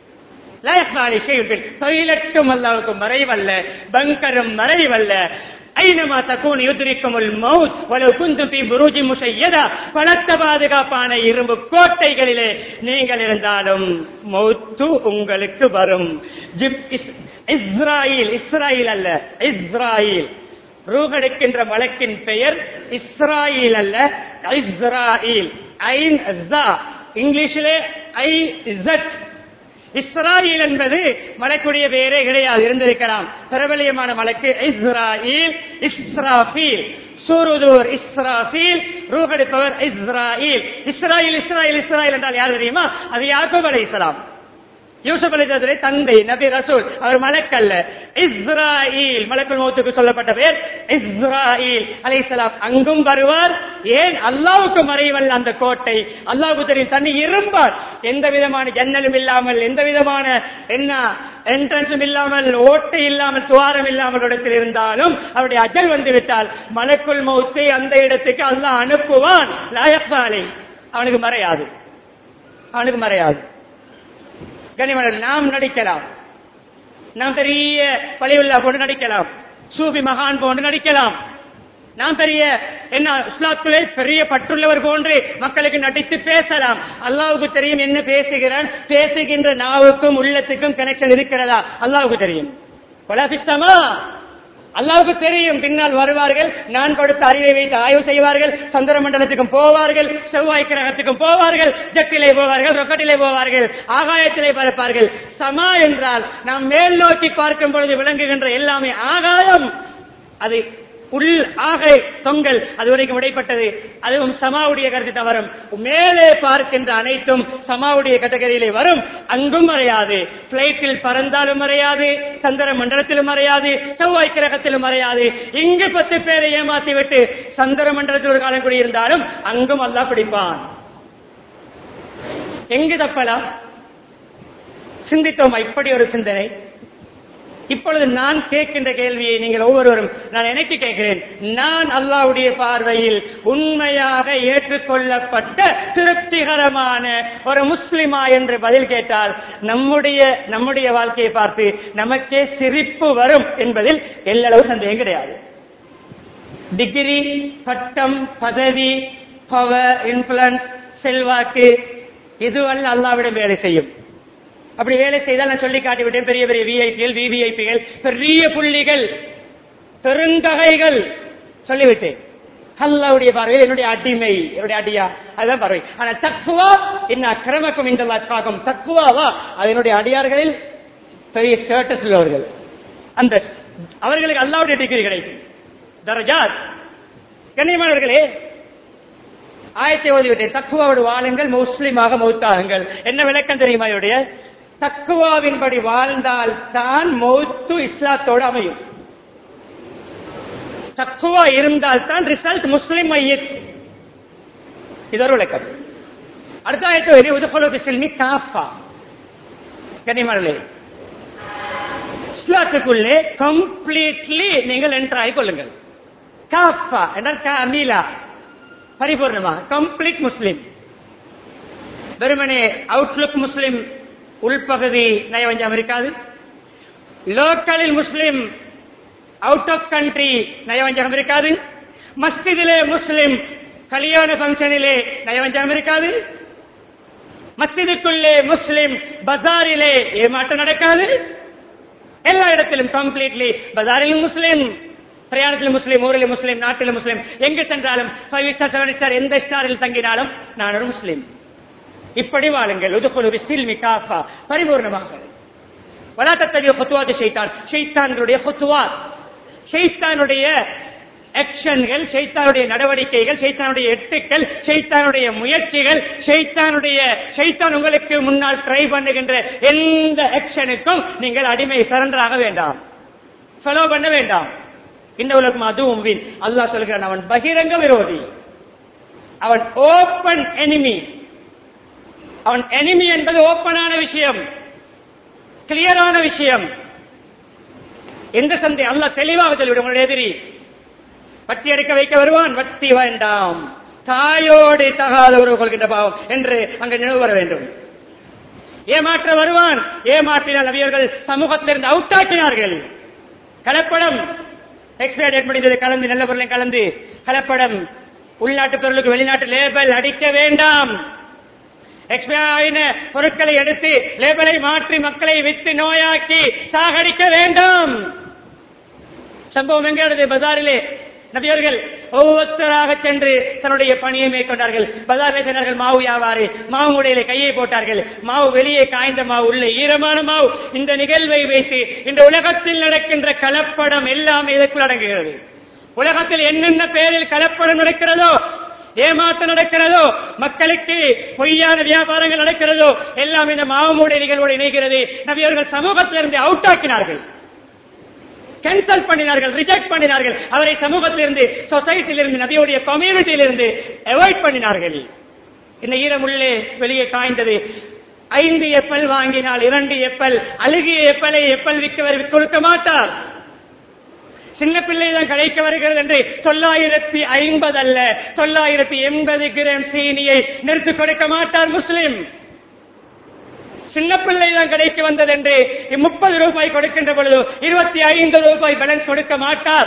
டொய்லெட்டும் அல்லாவுக்கு மறைவல்ல பங்கரும் மறைவல்ல ஐநமா தக்கூன் யுத்ரிக்குமுல் மவுத் வலு குந்து பி புருஜி முஷையதா பலத்த பாதுகாப்பான இரும்பு கோட்டைகளிலே நீங்கள் இருந்தாலும் மௌத்து உங்களுக்கு வரும் ஜிப் இஸ்- இஸ்ராயில் இஸ்ராயில் அல்ல இஸ்ராயில் ரூகெடுக்கின்ற மலக்கின் பெயர் இஸ்ராயில் அல்ல இஸ்ராயில் ஐன் ஜா. இங்கிலீஷிலே ஐ இசட் இஸ்ராயில் என்பது மலைக்குடைய பெயரே கிடையாது இருந்திருக்கலாம் பிரபலியமான மலைக்கு இஸ்ராயில் இஸ்ராஃபீல் சூருதூர் இஸ்ராஃபீல் ரூஹெடுப்பவர் இஸ்ராயில் இஸ்ராயில் இஸ்ராயில் இஸ்ராயில் என்றால் யார் தெரியுமா அது யாக்கூப் அலைஹிஸ்ஸலாம் யூசுப் அலிதாசுடைய தந்தை நபி ரசூல் அவர் மலக்கல்ல இஸ்ராயில் மலக்குள் மௌத்துக்கு சொல்லப்பட்ட பெயர் இஸ்ராயில் அலைஹிஸ்ஸலாம் அங்கும் வருவார் ஏன் அல்லாவுக்கு மறைவல்ல அந்த கோட்டை அல்லாவுக்கு தெரியும் தண்ணி இரும்பார் எந்த விதமான ஜன்னலும் இல்லாமல் எந்த விதமான என்ன என்ட்ரன்ஸும் இல்லாமல் ஓட்டை இல்லாமல் துவாரம் இல்லாமல் இடத்தில் இருந்தாலும் அவருடைய அஜல் வந்து விட்டால் மலக்குள் மௌத்தை அந்த இடத்துக்கு அல்லாஹ் அனுப்புவான் லாயப்பாலை அவனுக்கு மறையாது அவனுக்கு மறையாது கனிமலர் நாம் நடிக்கலாம் நாம் பெரிய பழிவுல்லா போன்று நடிக்கலாம் சூபி மகான் போன்று நடிக்கலாம் நாம் பெரிய என்ன இஸ்லாத்துலே பெரிய பற்றுள்ளவர் போன்று மக்களுக்கு நடித்து பேசலாம் அல்லாவுக்கு தெரியும் என்ன பேசுகிறான் பேசுகின்ற நாவுக்கும் உள்ளத்துக்கும் கனெக்ஷன் இருக்கிறதா அல்லாவுக்கு தெரியும் கொலாபிஸ்தமா அல்லாவுக்கு தெரியும் பின்னால் வருவார்கள் நான் கொடுத்த அறிவை வைத்து ஆய்வு செய்வார்கள் சந்திர மண்டலத்துக்கும் போவார்கள் செவ்வாய் கிரகத்துக்கும் போவார்கள் ஜெட்டிலே போவார்கள் ரொக்கட்டிலே போவார்கள் ஆகாயத்திலே பறப்பார்கள் சமா என்றால் நாம் மேல் நோக்கி பார்க்கும் பொழுது விளங்குகின்ற எல்லாமே ஆகாயம் அது உள் ஆகை தொங்கல் அது வரைக்கும் இடைப்பட்டது அதுவும் சமாவுடைய கருத்து தவறும் மேலே பார்க்கின்ற அனைத்தும் சமாவுடைய கேட்டகரியிலே வரும் அங்கும் மறையாது பிளைட்டில் பறந்தாலும் மறையாது சந்திர மண்டலத்திலும் மறையாது செவ்வாய் கிரகத்திலும் மறையாது இங்கு பத்து பேரை ஏமாத்தி விட்டு சந்திர மண்டலத்தில் ஒரு காலம் குடியிருந்தாலும் அங்கும் அல்லாஹ் பிடிப்பான் எங்கு தப்பலாம் சிந்தித்தோமா இப்படி ஒரு சிந்தனை இப்பொழுது நான் கேட்கின்ற கேள்வியை நீங்கள் ஒவ்வொருவரும் நான் எனக்கு கேட்கிறேன் நான் அல்லாவுடைய பார்வையில் உண்மையாக ஏற்றுக்கொள்ளப்பட்ட திருப்திகரமான ஒரு முஸ்லிமா என்று பதில் கேட்டால் நம்முடைய நம்முடைய வாழ்க்கையை பார்த்து நமக்கே சிரிப்பு வரும் என்பதில் எல்லளவு சந்தேகம் கிடையாது டிகிரி பட்டம் பதவி பவர் இன்ஃபுளுன்ஸ் செல்வாக்கு இதுவல்ல அல்லாவிடம் வேலை செய்யும் அப்படி வேலை செய்தால் நான் சொல்லி காட்டிவிட்டேன் பெரிய பெரிய விஐபிகள் விவிஐபிகள் பெரிய புள்ளிகள் பெருந்தகைகள் சொல்லிவிட்டேன் அல்லாவுடைய பார்வையில் என்னுடைய அடிமை என்னுடைய அடியா அதுதான் பார்வை ஆனா தக்குவா என்ன அக்கிரமக்கும் இந்த காக்கும் தக்குவாவா அது என்னுடைய அடியார்களில் பெரிய ஸ்டேட்டஸ் உள்ளவர்கள் அந்த அவர்களுக்கு அல்லாவுடைய டிகிரி கிடைக்கும் தரஜாத் கண்ணியமானவர்களே ஆயத்தை ஓதிவிட்டேன் தக்குவாவோடு வாழுங்கள் முஸ்லிமாக மௌத்தாகுங்கள் என்ன விளக்கம் தெரியுமா இவருடைய தக்குவாவின்படி வாழ்ந்தால் தான் மௌத்து இஸ்லாத்தோடு அமையும் தக்குவா இருந்தால் தான் ரிசல்ட் முஸ்லிம் மையத் இதொரு விளக்கம் அடுத்த ஆயத்தை ஓதி உதுகுலு பிஸ்லிமி காஃபா கனிமலே இஸ்லாத்துக்குள்ளே கம்ப்ளீட்லி நீங்கள் என்டர் ஆகிக்கொள்ளுங்கள் காஃபா என்றால் கமீலா பரிபூர்ணமா கம்ப்ளீட் முஸ்லிம் வெறுமனே அவுட்லுக் முஸ்லிம் உள்பகுதி நயவஞ்சம் இருக்காது லோக்கலில் முஸ்லிம் அவுட் ஆஃப் கண்ட்ரி நயவஞ்சகம் இருக்காது மஸ்ஜிதிலே முஸ்லிம் கல்யாண பங்கனிலே நயவஞ்சகம் இருக்காது மஸ்ஜிதுக்குள்ளே முஸ்லிம் பஜாரிலே ஏமாற்றம் நடக்காது எல்லா இடத்திலும் கம்ப்ளீட்லி பஜாரிலும் முஸ்லிம் பிரயாணத்தில் முஸ்லீம் ஊரில் முஸ்லீம் நாட்டில் முஸ்லீம் எங்கு சென்றாலும் ஃபைவ் ஸ்டார் செவன் ஸ்டார் எந்த ஸ்டாரில் தங்கினாலும் நான் ஒரு முஸ்லீம் இப்படி வாழுங்கள் உதுகுலு சில்மி காஃபா பரிபூர்ணமாக வலாத்தத்தகைய ஹுத்துவாது ஷைத்தான் ஷைத்தான்களுடைய ஹுத்துவாத் ஷைத்தானுடைய ஆக்ஷன்கள் ஷைத்தானுடைய நடவடிக்கைகள் ஷைத்தானுடைய எட்டுக்கள் ஷைத்தானுடைய முயற்சிகள் ஷைத்தானுடைய ஷைத்தான் உங்களுக்கு முன்னால் ட்ரை பண்ணுகின்ற எந்த ஆக்ஷனுக்கும் நீங்கள் அடிமை சரண்டராக வேண்டாம் ஃபாலோ பண்ண வேண்டாம் இந்த உலகம் அதுவும் வீண் அல்லாஹ் சொல்கிறான் அவன் பகிரங்க விரோதி அவன் ஓப்பன் எனிமி அவன் எனிமி என்பது ஓப்பனான விஷயம் கிளியரான விஷயம் எந்த சந்தை அல்ல தெளிவாக சொல்லிவிடும் உங்களுடைய எதிரி வட்டி எடுக்க வைக்க வருவான் வட்டி வேண்டாம் தாயோடு தகாத உறவு கொள்கின்ற பாவம் என்று அங்கு நினைவு வர வேண்டும் ஏமாற்ற வருவான் ஏமாற்றினால் நபியர்கள் சமூகத்திலிருந்து அவுட் ஆக்கினார்கள் கலப்படம் எக்ஸ்பைரி டேட் முடிந்தது கலந்து நல்ல பொருளையும் கலந்து கலப்படம் உள்நாட்டு பொருளுக்கு வெளிநாட்டு லேபல் அடிக்க வேண்டாம் எக்ஸ்பைரி ஆயின பொருட்களை எடுத்து லேபலை மாற்றி மக்களை வித்து நோயாக்கி சாகடிக்க வேண்டாம் சம்பவம் எங்கிறது பஜாரிலே நபியர்கள் ஒவ்வொருத்தராக சென்று தன்னுடைய பணியை மேற்கொண்டார்கள் பஜாரிலே சென்றார்கள் மாவு வியாபாரி மாவு முடையில கையை போட்டார்கள் மாவு வெளியே காய்ந்த மாவு உள்ளே ஈரமான மாவு இந்த நிகழ்வை வைத்து இந்த உலகத்தில் நடக்கின்ற கலப்படம் எல்லாம் இதற்குள் அடங்குகிறது உலகத்தில் என்னென்ன பேரில் கலப்படம் நடக்கிறதோ ஏமாற்றம் நடக்கிறதோ மக்களுக்கு பொய்யான வியாபாரங்கள் நடக்கிறதோ எல்லாம் இந்த மாவுமூடைய நிகழ்வோடு இணைகிறது நபியர்கள் சமூகத்திலிருந்து அவுட் ஆக்கினார்கள் கேன்சல் பண்ணினார்கள் ரிஜெக்ட் பண்ணினார்கள் அவரை சமூகத்திலிருந்து சொசைட்டியிலிருந்து நபியுடைய கம்யூனிட்டியிலிருந்து அவாய்ட் பண்ணினார்கள் இந்த ஈரம் உள்ளே வெளியே காய்ந்தது ஐந்து எப்பல் வாங்கினால் இரண்டு எப்பல் அழுகிய எப்பலை எப்பல் விற்க கொடுக்க மாட்டார் சின்ன பிள்ளை தான் கிடைக்க வருகிறது என்று தொள்ளாயிரத்தி ஐம்பது அல்ல தொள்ளாயிரத்தி எண்பது கிராம் சீனியை நிறுத்தி கொடுக்க மாட்டார் முஸ்லிம் சின்ன பிள்ளை தான் கிடைக்க வந்தது என்று முப்பது ரூபாய் கொடுக்கின்ற பொழுது இருபத்தி ஐந்து ரூபாய் பேலன்ஸ் கொடுக்க மாட்டார்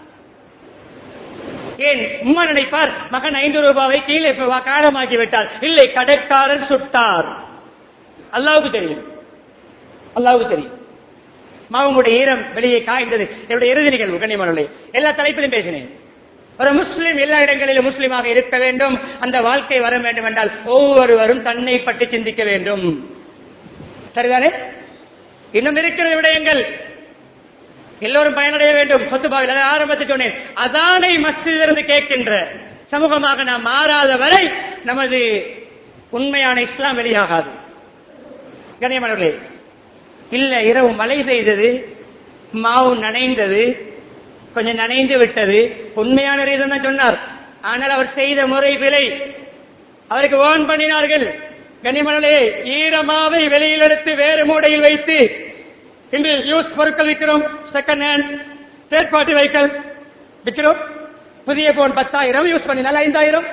ஏன் உம்மா நினைப்பார் மகன் ஐந்து ரூபாவை கீழே காலமாக்கி விட்டார் இல்லை கடைக்காரர் சுட்டார் அல்லாவுக்கு தெரியும் அல்லாவுக்கு தெரியும் மாவுடைய ஈரம் வெளியே காய்ந்தது என்னுடைய இறுதி நிகழ்வு கண்ணியமானே எல்லா தலைப்பிலும் பேசினேன் ஒரு முஸ்லிம் எல்லா இடங்களிலும் முஸ்லிமாக இருக்க வேண்டும் அந்த வாழ்க்கை வர வேண்டும் என்றால் ஒவ்வொருவரும் தன்னை பற்றி சிந்திக்க வேண்டும் சரிதானே இன்னும் இருக்கிற விடயங்கள் எல்லோரும் பயனடைய வேண்டும் சொத்துபாவில் அதை ஆரம்பத்தில் சொன்னேன் அதானை மஸ்திலிருந்து கேட்கின்ற சமூகமாக நாம் மாறாத வரை நமது உண்மையான இஸ்லாம் வெளியாகாது கண்ணியமானவர்களே இல்ல இரவு மழை பெய்தது மாவு நனைந்தது கொஞ்சம் நனைந்து விட்டது உண்மையான ரீசன் தான் சொன்னார் ஆனால் அவர் செய்த முறை பிழை அவருக்கு ஓன் பண்ணினார்கள் கனிமணலே ஈரமாவை வெளியில் எடுத்து வேறு மூடையில் வைத்து இன்று யூஸ் பொருட்கள் விற்கிறோம் second hand third party vehicle விற்கிறோம் புதிய போன் பத்தாயிரம் யூஸ் பண்ணினால் ஐந்தாயிரம்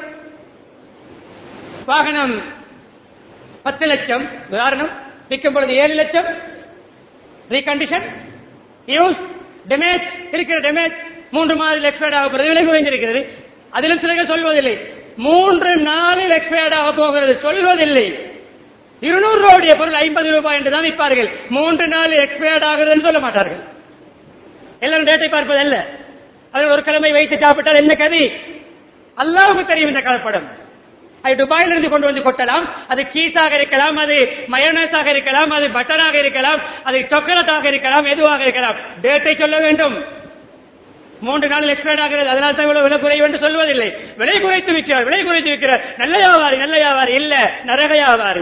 வாகனம் பத்து லட்சம் உதாரணம் விற்கும் பொழுது ஏழு லட்சம் ரீகண்டிஷன் யூஸ் டேமேஜ் இருக்கிற டேமேஜ் மூன்று மாதத்தில் எக்ஸ்பயர்ட் ஆக போகிறது விலை குறைந்திருக்கிறது அதிலும் சிலர்கள் சொல்வதில்லை மூன்று நாளில் எக்ஸ்பயர்ட் ஆக போகிறது சொல்வதில்லை இருநூறு ரூபாயுடைய பொருள் ஐம்பது ரூபாய் என்று தான் விற்பார்கள் மூன்று நாள் எக்ஸ்பயர்ட் ஆகுதுன்னு சொல்ல மாட்டார்கள் எல்லாரும் டேட்டை பார்ப்பது அல்ல அது ஒரு கிழமை வைத்து சாப்பிட்டால் என்ன கதி அல்லாவுக்கு தெரியும் இந்த கலப்படம் அது துபாயிலிருந்து கொண்டு வந்து கொட்டலாம் அது சீஸாக இருக்கலாம் அது மயோனஸாக இருக்கலாம் அது பட்டராக இருக்கலாம் அது சாக்லேட்டாக இருக்கலாம் எதுவாக இருக்கலாம் டேட்டை சொல்ல வேண்டும் மூன்று நாள் எக்ஸ்பயர்ட் ஆகிறது அதனால் தான் இவ்வளவு விலை குறைவு என்று சொல்வதில்லை விலை குறைத்து விற்கிறார் விலை குறைத்து விற்கிறார் நல்ல வியாபாரி நல்ல வியாபாரி இல்ல நரக வியாபாரி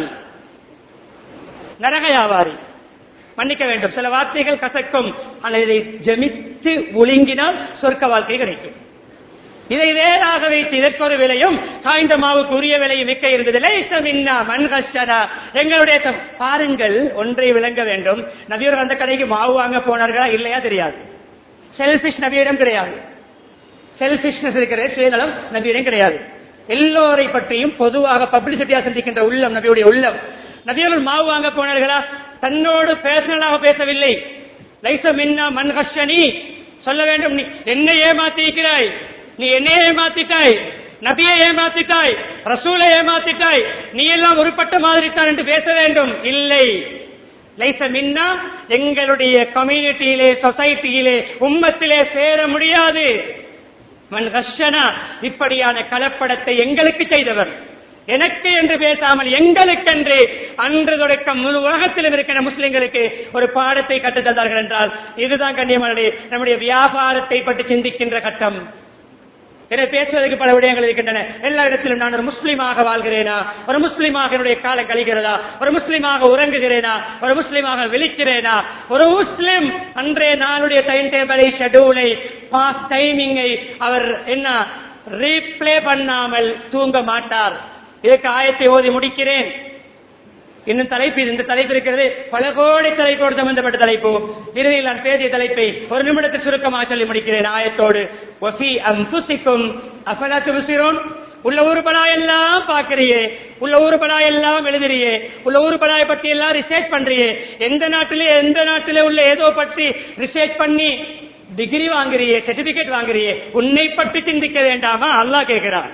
நரக வியாபாரி மன்னிக்க வேண்டும் சில வார்த்தைகள் கசக்கும் ஆனால் இதை ஜமித்து ஒழுங்கினால் சொர்க்க வாழ்க்கை கிடைக்கும் இதை வேறாக வைத்து இதற்கொரு விலையும் காய்ந்த மாவுக்கு உரிய விலையும் மிக்க இருந்தது லேசமின்னா மண்கஷனா எங்களுடைய தம்- பாருங்கள் ஒன்றை விளங்க வேண்டும் நபியர் அந்த கடைக்கு மாவு வாங்க போனார்களா இல்லையா தெரியாது செல்பிஷ் நபியிடம் கிடையாது செல்பிஷ்னஸ் இருக்கிற சுயநலம் நபியிடம் கிடையாது எல்லோரை பற்றியும் பொதுவாக பப்ளிசிட்டியா சிந்திக்கின்ற உள்ளம் நபியுடைய உள்ளம் நபியர்கள் மாவு வாங்க போனார்களா தன்னோடு பேர்சனலாக பேசவில்லை லைச மின்னா மன்ஹஷனி சொல்ல வேண்டும் நீ என்னை ஏமாத்திக்கிறாய் நீ என்னை ஏமாத்திட்டாய் நபியை ஏமாத்திட்டாய் ரசூலை ஏமாத்திட்டாய் நீ எல்லாம் உருப்பட்ட மாதிரி தான் என்று பேச வேண்டும் இல்லை லைச மின்னா எங்களுடைய கம்யூனிட்டியிலே சொசைட்டியிலே உம்மத்திலே சேர முடியாது மன் கஷனா இப்படியான கலப்படத்தை எங்களுக்கு செய்தவர் எனக்கு என்று பேசாமல் எங்களுக்கென்று அன்று தொடக்கம் முழு உலகத்திலும் இருக்கிற முஸ்லிம்களுக்கு ஒரு பாடத்தை கற்றுத் தந்தார்கள் என்றால் இதுதான் கண்ணியமானே நம்முடைய வியாபாரத்தை பற்றி சிந்திக்கின்ற கட்டம் எனவே பேசுவதற்கு பல விடயங்கள் இருக்கின்றன எல்லா இடத்திலும் நான் ஒரு முஸ்லீமாக வாழ்கிறேனா ஒரு முஸ்லீமாக என்னுடைய காலம் கழிகிறதா ஒரு முஸ்லீமாக உறங்குகிறேனா ஒரு முஸ்லீமாக விழிக்கிறேனா ஒரு முஸ்லிம் அன்றைய நாளுடைய டைம் டேபிளை ஷெடியூலை பாஸ் டைமிங்கை அவர் என்ன ரீப்ளே பண்ணாமல் தூங்க மாட்டார் இதற்கு ஆயத்தை ஓதி முடிக்கிறேன் இன்னும் தலைப்பு இது. இந்த தலைப்பு இருக்கிறது பல கோடி தலைப்போடு சம்பந்தப்பட்ட தலைப்பு இறுதியில் நான் பேசிய தலைப்பை ஒரு நிமிடத்தில் சுருக்கமாக சொல்லி முடிக்கிறேன் ஆயத்தோடு ஒசி அம்புசிக்கும் அஃபலா துபுசிரோன் உள்ள ஊருபடா எல்லாம் பாக்குறியே உள்ள ஊருபடா எல்லாம் எழுதுறியே உள்ள ஊருபடாயை பற்றி எல்லாம் ரிசர்ச் பண்றியே எந்த நாட்டிலே எந்த நாட்டிலே உள்ள ஏதோ பற்றி ரிசர்ச் பண்ணி டிகிரி வாங்குறியே சர்டிபிகேட் வாங்குறியே உன்னை பற்றி சிந்திக்க வேண்டாமா அல்லாஹ் கேட்கிறான்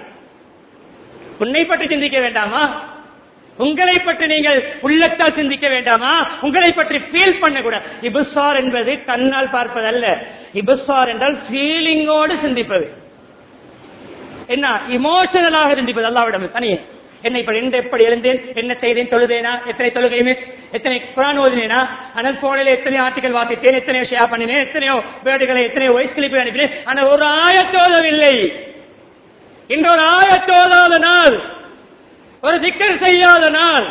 உன்னை பற்றி சிந்திக்க வேண்டாமா உங்களை பற்றி நீங்கள் உள்ளத்தால் சிந்திக்க வேண்டாமா உங்களை பற்றி ஃபீல் பண்ணக்கூடாது இபுசார் என்பது கண்ணால் பார்ப்பதல்ல இபுசார் என்றால் ஃபீலிங்கோடு சிந்திப்பது என்ன இமோஷனலாக சிந்திப்பது அல்லாவிடம் தனியே என்னை இப்படி என்று எப்படி எழுந்தேன் என்ன செய்தேன் தொழுதேனா எத்தனை தொழுகை மிஸ் எத்தனை குரான் ஓதினேனா ஆனால் போனில் எத்தனை ஆர்டிகல் வாசித்தேன் எத்தனையோ ஷேர் பண்ணினேன் எத்தனையோ வேர்டுகளை எத்தனையோ வாய்ஸ் கிளிப்பை அனுப்பினேன் ஆனால் ஒரு ஆயத்தோதவில்லை இன்று ஒரு ஆயத்தோதாத நாள் ஒரு திக்கர் செய்யாத நாள்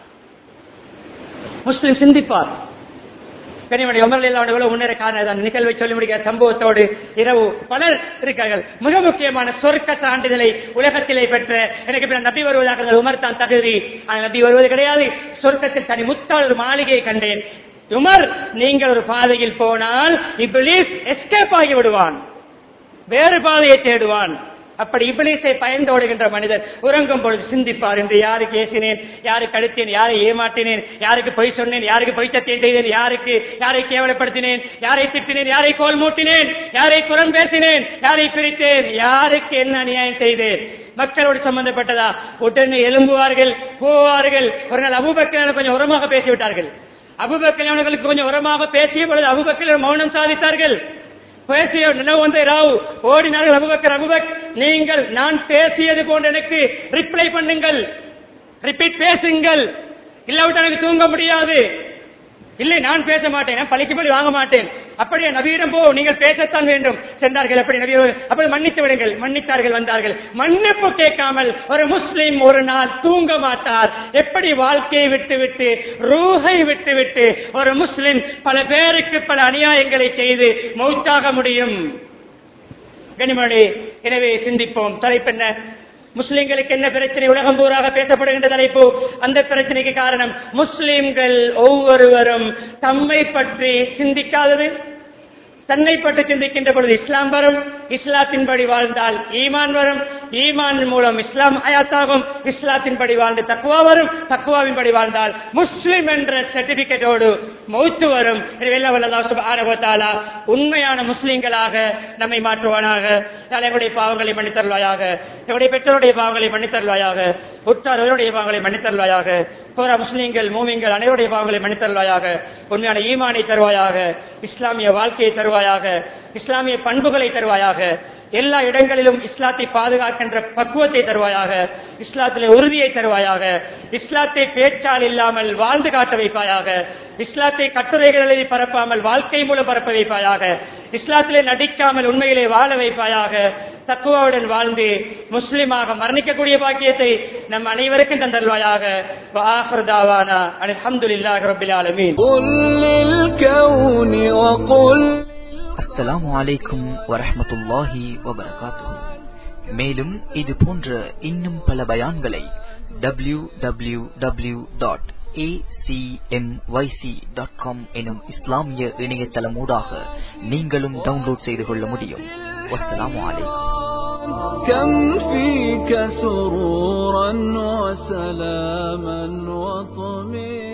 முஸ்லிம் சிந்திப்பார் கனிமணி உமரில் எவ்வளவு முன்னேற காரணம் தான் நிகழ்வை சொல்லி முடிக்கிற சம்பவத்தோடு இரவு பலர் இருக்கார்கள் மிக முக்கியமான சொர்க்க சான்றிதழை உலகத்திலே பெற்ற எனக்கு பின்னர் நபி வருவதாக இருந்தால் உமர் தான் தகுதி ஆனால் நபி வருவது கிடையாது சொர்க்கத்தில் தனி முத்தாள் ஒரு மாளிகையை கண்டேன் உமர் நீங்கள் ஒரு பாதையில் போனால் இப்ளீஸ் எஸ்கேப் ஆகி விடுவான் வேறு பாதையை தேடுவான் அப்படி இபிலிசை பயந்தோடுகின்ற மனிதர் உறங்கும் பொழுது சிந்திப்பார் என்று யாருக்கு ஏசினேன் யாருக்கு அடித்தேன் யாரை ஏமாற்றினேன் யாருக்கு பொய் சொன்னேன் யாருக்கு பொய் சத்தியம் செய்தேன் யாருக்கு யாரை கேவலப்படுத்தினேன் யாரை திட்டினேன் யாரை கோல் மூட்டினேன் யாரை புறம் பேசினேன் யாரை பிரித்தேன் யாருக்கு என்ன அநியாயம் செய்தேன் மக்களோடு சம்பந்தப்பட்டதா உடனே எழும்புவார்கள் போவார்கள் ஒரு நாள் அபூபக்கர் கொஞ்சம் உரமாக பேசிவிட்டார்கள் அபுபக்கர் அவர்களுக்கு கொஞ்சம் உரமாக பேசிய பொழுது அபுபக்கர் மௌனம் சாதித்தார்கள் பேசிய நினைவு வந்த ராவ் ஓடினார்கள் அபுபக்கர் அபுபக் நீங்கள் நான் பேசியது போன்று எனக்கு ரிப்ளை பண்ணுங்கள் ரிப்பீட் பேசுங்கள் இல்லாவிட்டால் எனக்கு தூங்க முடியாது இல்லை நான் பேச மாட்டேன் நான் பழிக்கு பழி வாங்க மாட்டேன் அப்படியே நபியிடம் போ நீங்கள் பேசத்தான் வேண்டும் சென்றார்கள் அப்படி நபி அவர்கள், அப்படி மன்னித்து விடுங்கள் மன்னித்தார்கள் வந்தார்கள் மன்னிப்பு கேட்காமல் ஒரு முஸ்லிம் ஒரு நாள் தூங்க மாட்டார் எப்படி வாழ்க்கையை விட்டு விட்டு ரூஹை விட்டு விட்டு ஒரு முஸ்லிம் பல பேருக்கு பல அநியாயங்களை செய்து மௌத்தாக முடியும் கனிமொழி எனவே சிந்திப்போம் தலைப்பென்ன முஸ்லிம்களுக்கு என்ன பிரச்சனை உலகம் பூராக பேசப்படுகின்ற தலைப்பு அந்த பிரச்சனைக்கு காரணம் முஸ்லிம்கள் ஒவ்வொருவரும் தம்மை பற்றி சிந்திக்காதது தன்னை பற்றி சிந்திக்கின்ற பொழுது இஸ்லாம் வரும் இஸ்லாத்தின்படி வாழ்ந்தால் ஈமான் வரும் ஈமான் மூலம் இஸ்லாம் ஹயாத்தாகும் இஸ்லாத்தின்படி வாழ்ந்து தக்குவா வரும் தக்குவாவின்படி வாழ்ந்தால் முஸ்லிம் என்ற சர்டிபிகேட்டோடு மௌத்து வரும் எனவே எல்லாம் வல்ல அல்லாஹ் சுப்ஹானஹு வ தஆலா உண்மையான முஸ்லிம்களாக நம்மை மாற்றுவானாக எங்களுடைய பாவங்களை மன்னித்தருள்வாயாக எங்களுடைய பெற்றோருடைய பாவங்களை மன்னித்தருள்வாயாக உற்றாரோருடைய பாவங்களை மன்னித்தருள்வாயாக போற முஸ்லீம்கள் மூமிங்கள் அனைவருடைய பாவங்களை மன்னித்தருள்வாயாக உண்மையான ஈமானை தருவாயாக இஸ்லாமிய வாழ்க்கையை தருவாயாக இஸ்லாமிய பண்புகளை தருவாயாக எல்லா இடங்களிலும் இஸ்லாத்தை பாதுகாக்கின்ற பக்குவத்தை தருவாயாக இஸ்லாத்திலே உறுதியை தருவாயாக இஸ்லாத்தை பேச்சால் இல்லாமல் வாழ்ந்து காட்ட வைப்பாயாக இஸ்லாத்தை கட்டுரைகள் எழுதி பரப்பாமல் வாழ்க்கை மூலம் பரப்ப வைப்பாயாக இஸ்லாத்திலே நடிக்காமல் உண்மையிலே வாழ வைப்பாயாக தக்குவாவுடன் வாழ்ந்து முஸ்லிமாக மரணிக்கக்கூடிய பாக்கியத்தை நம் அனைவருக்கும் தந்தருவாயாக வாஹர்தாவானா அல்ஹம்துலில்லாஹி ரப்பில் ஆலமீன் قل للكون وقل அஸ்ஸலாமு அலைக்கும் வரஹ்மத்துல்லாஹி வபரகாத்துஹு மேலும் இது போன்ற இன்னும் பல பயான்களை W W W dot dot com எனும் இஸ்லாமிய இணையதளமூடாக நீங்களும் டவுன்லோட் செய்து கொள்ள முடியும் வஸ்ஸலாமு அலைக்கும் كم فيك سرورا وسلاما وطمئنا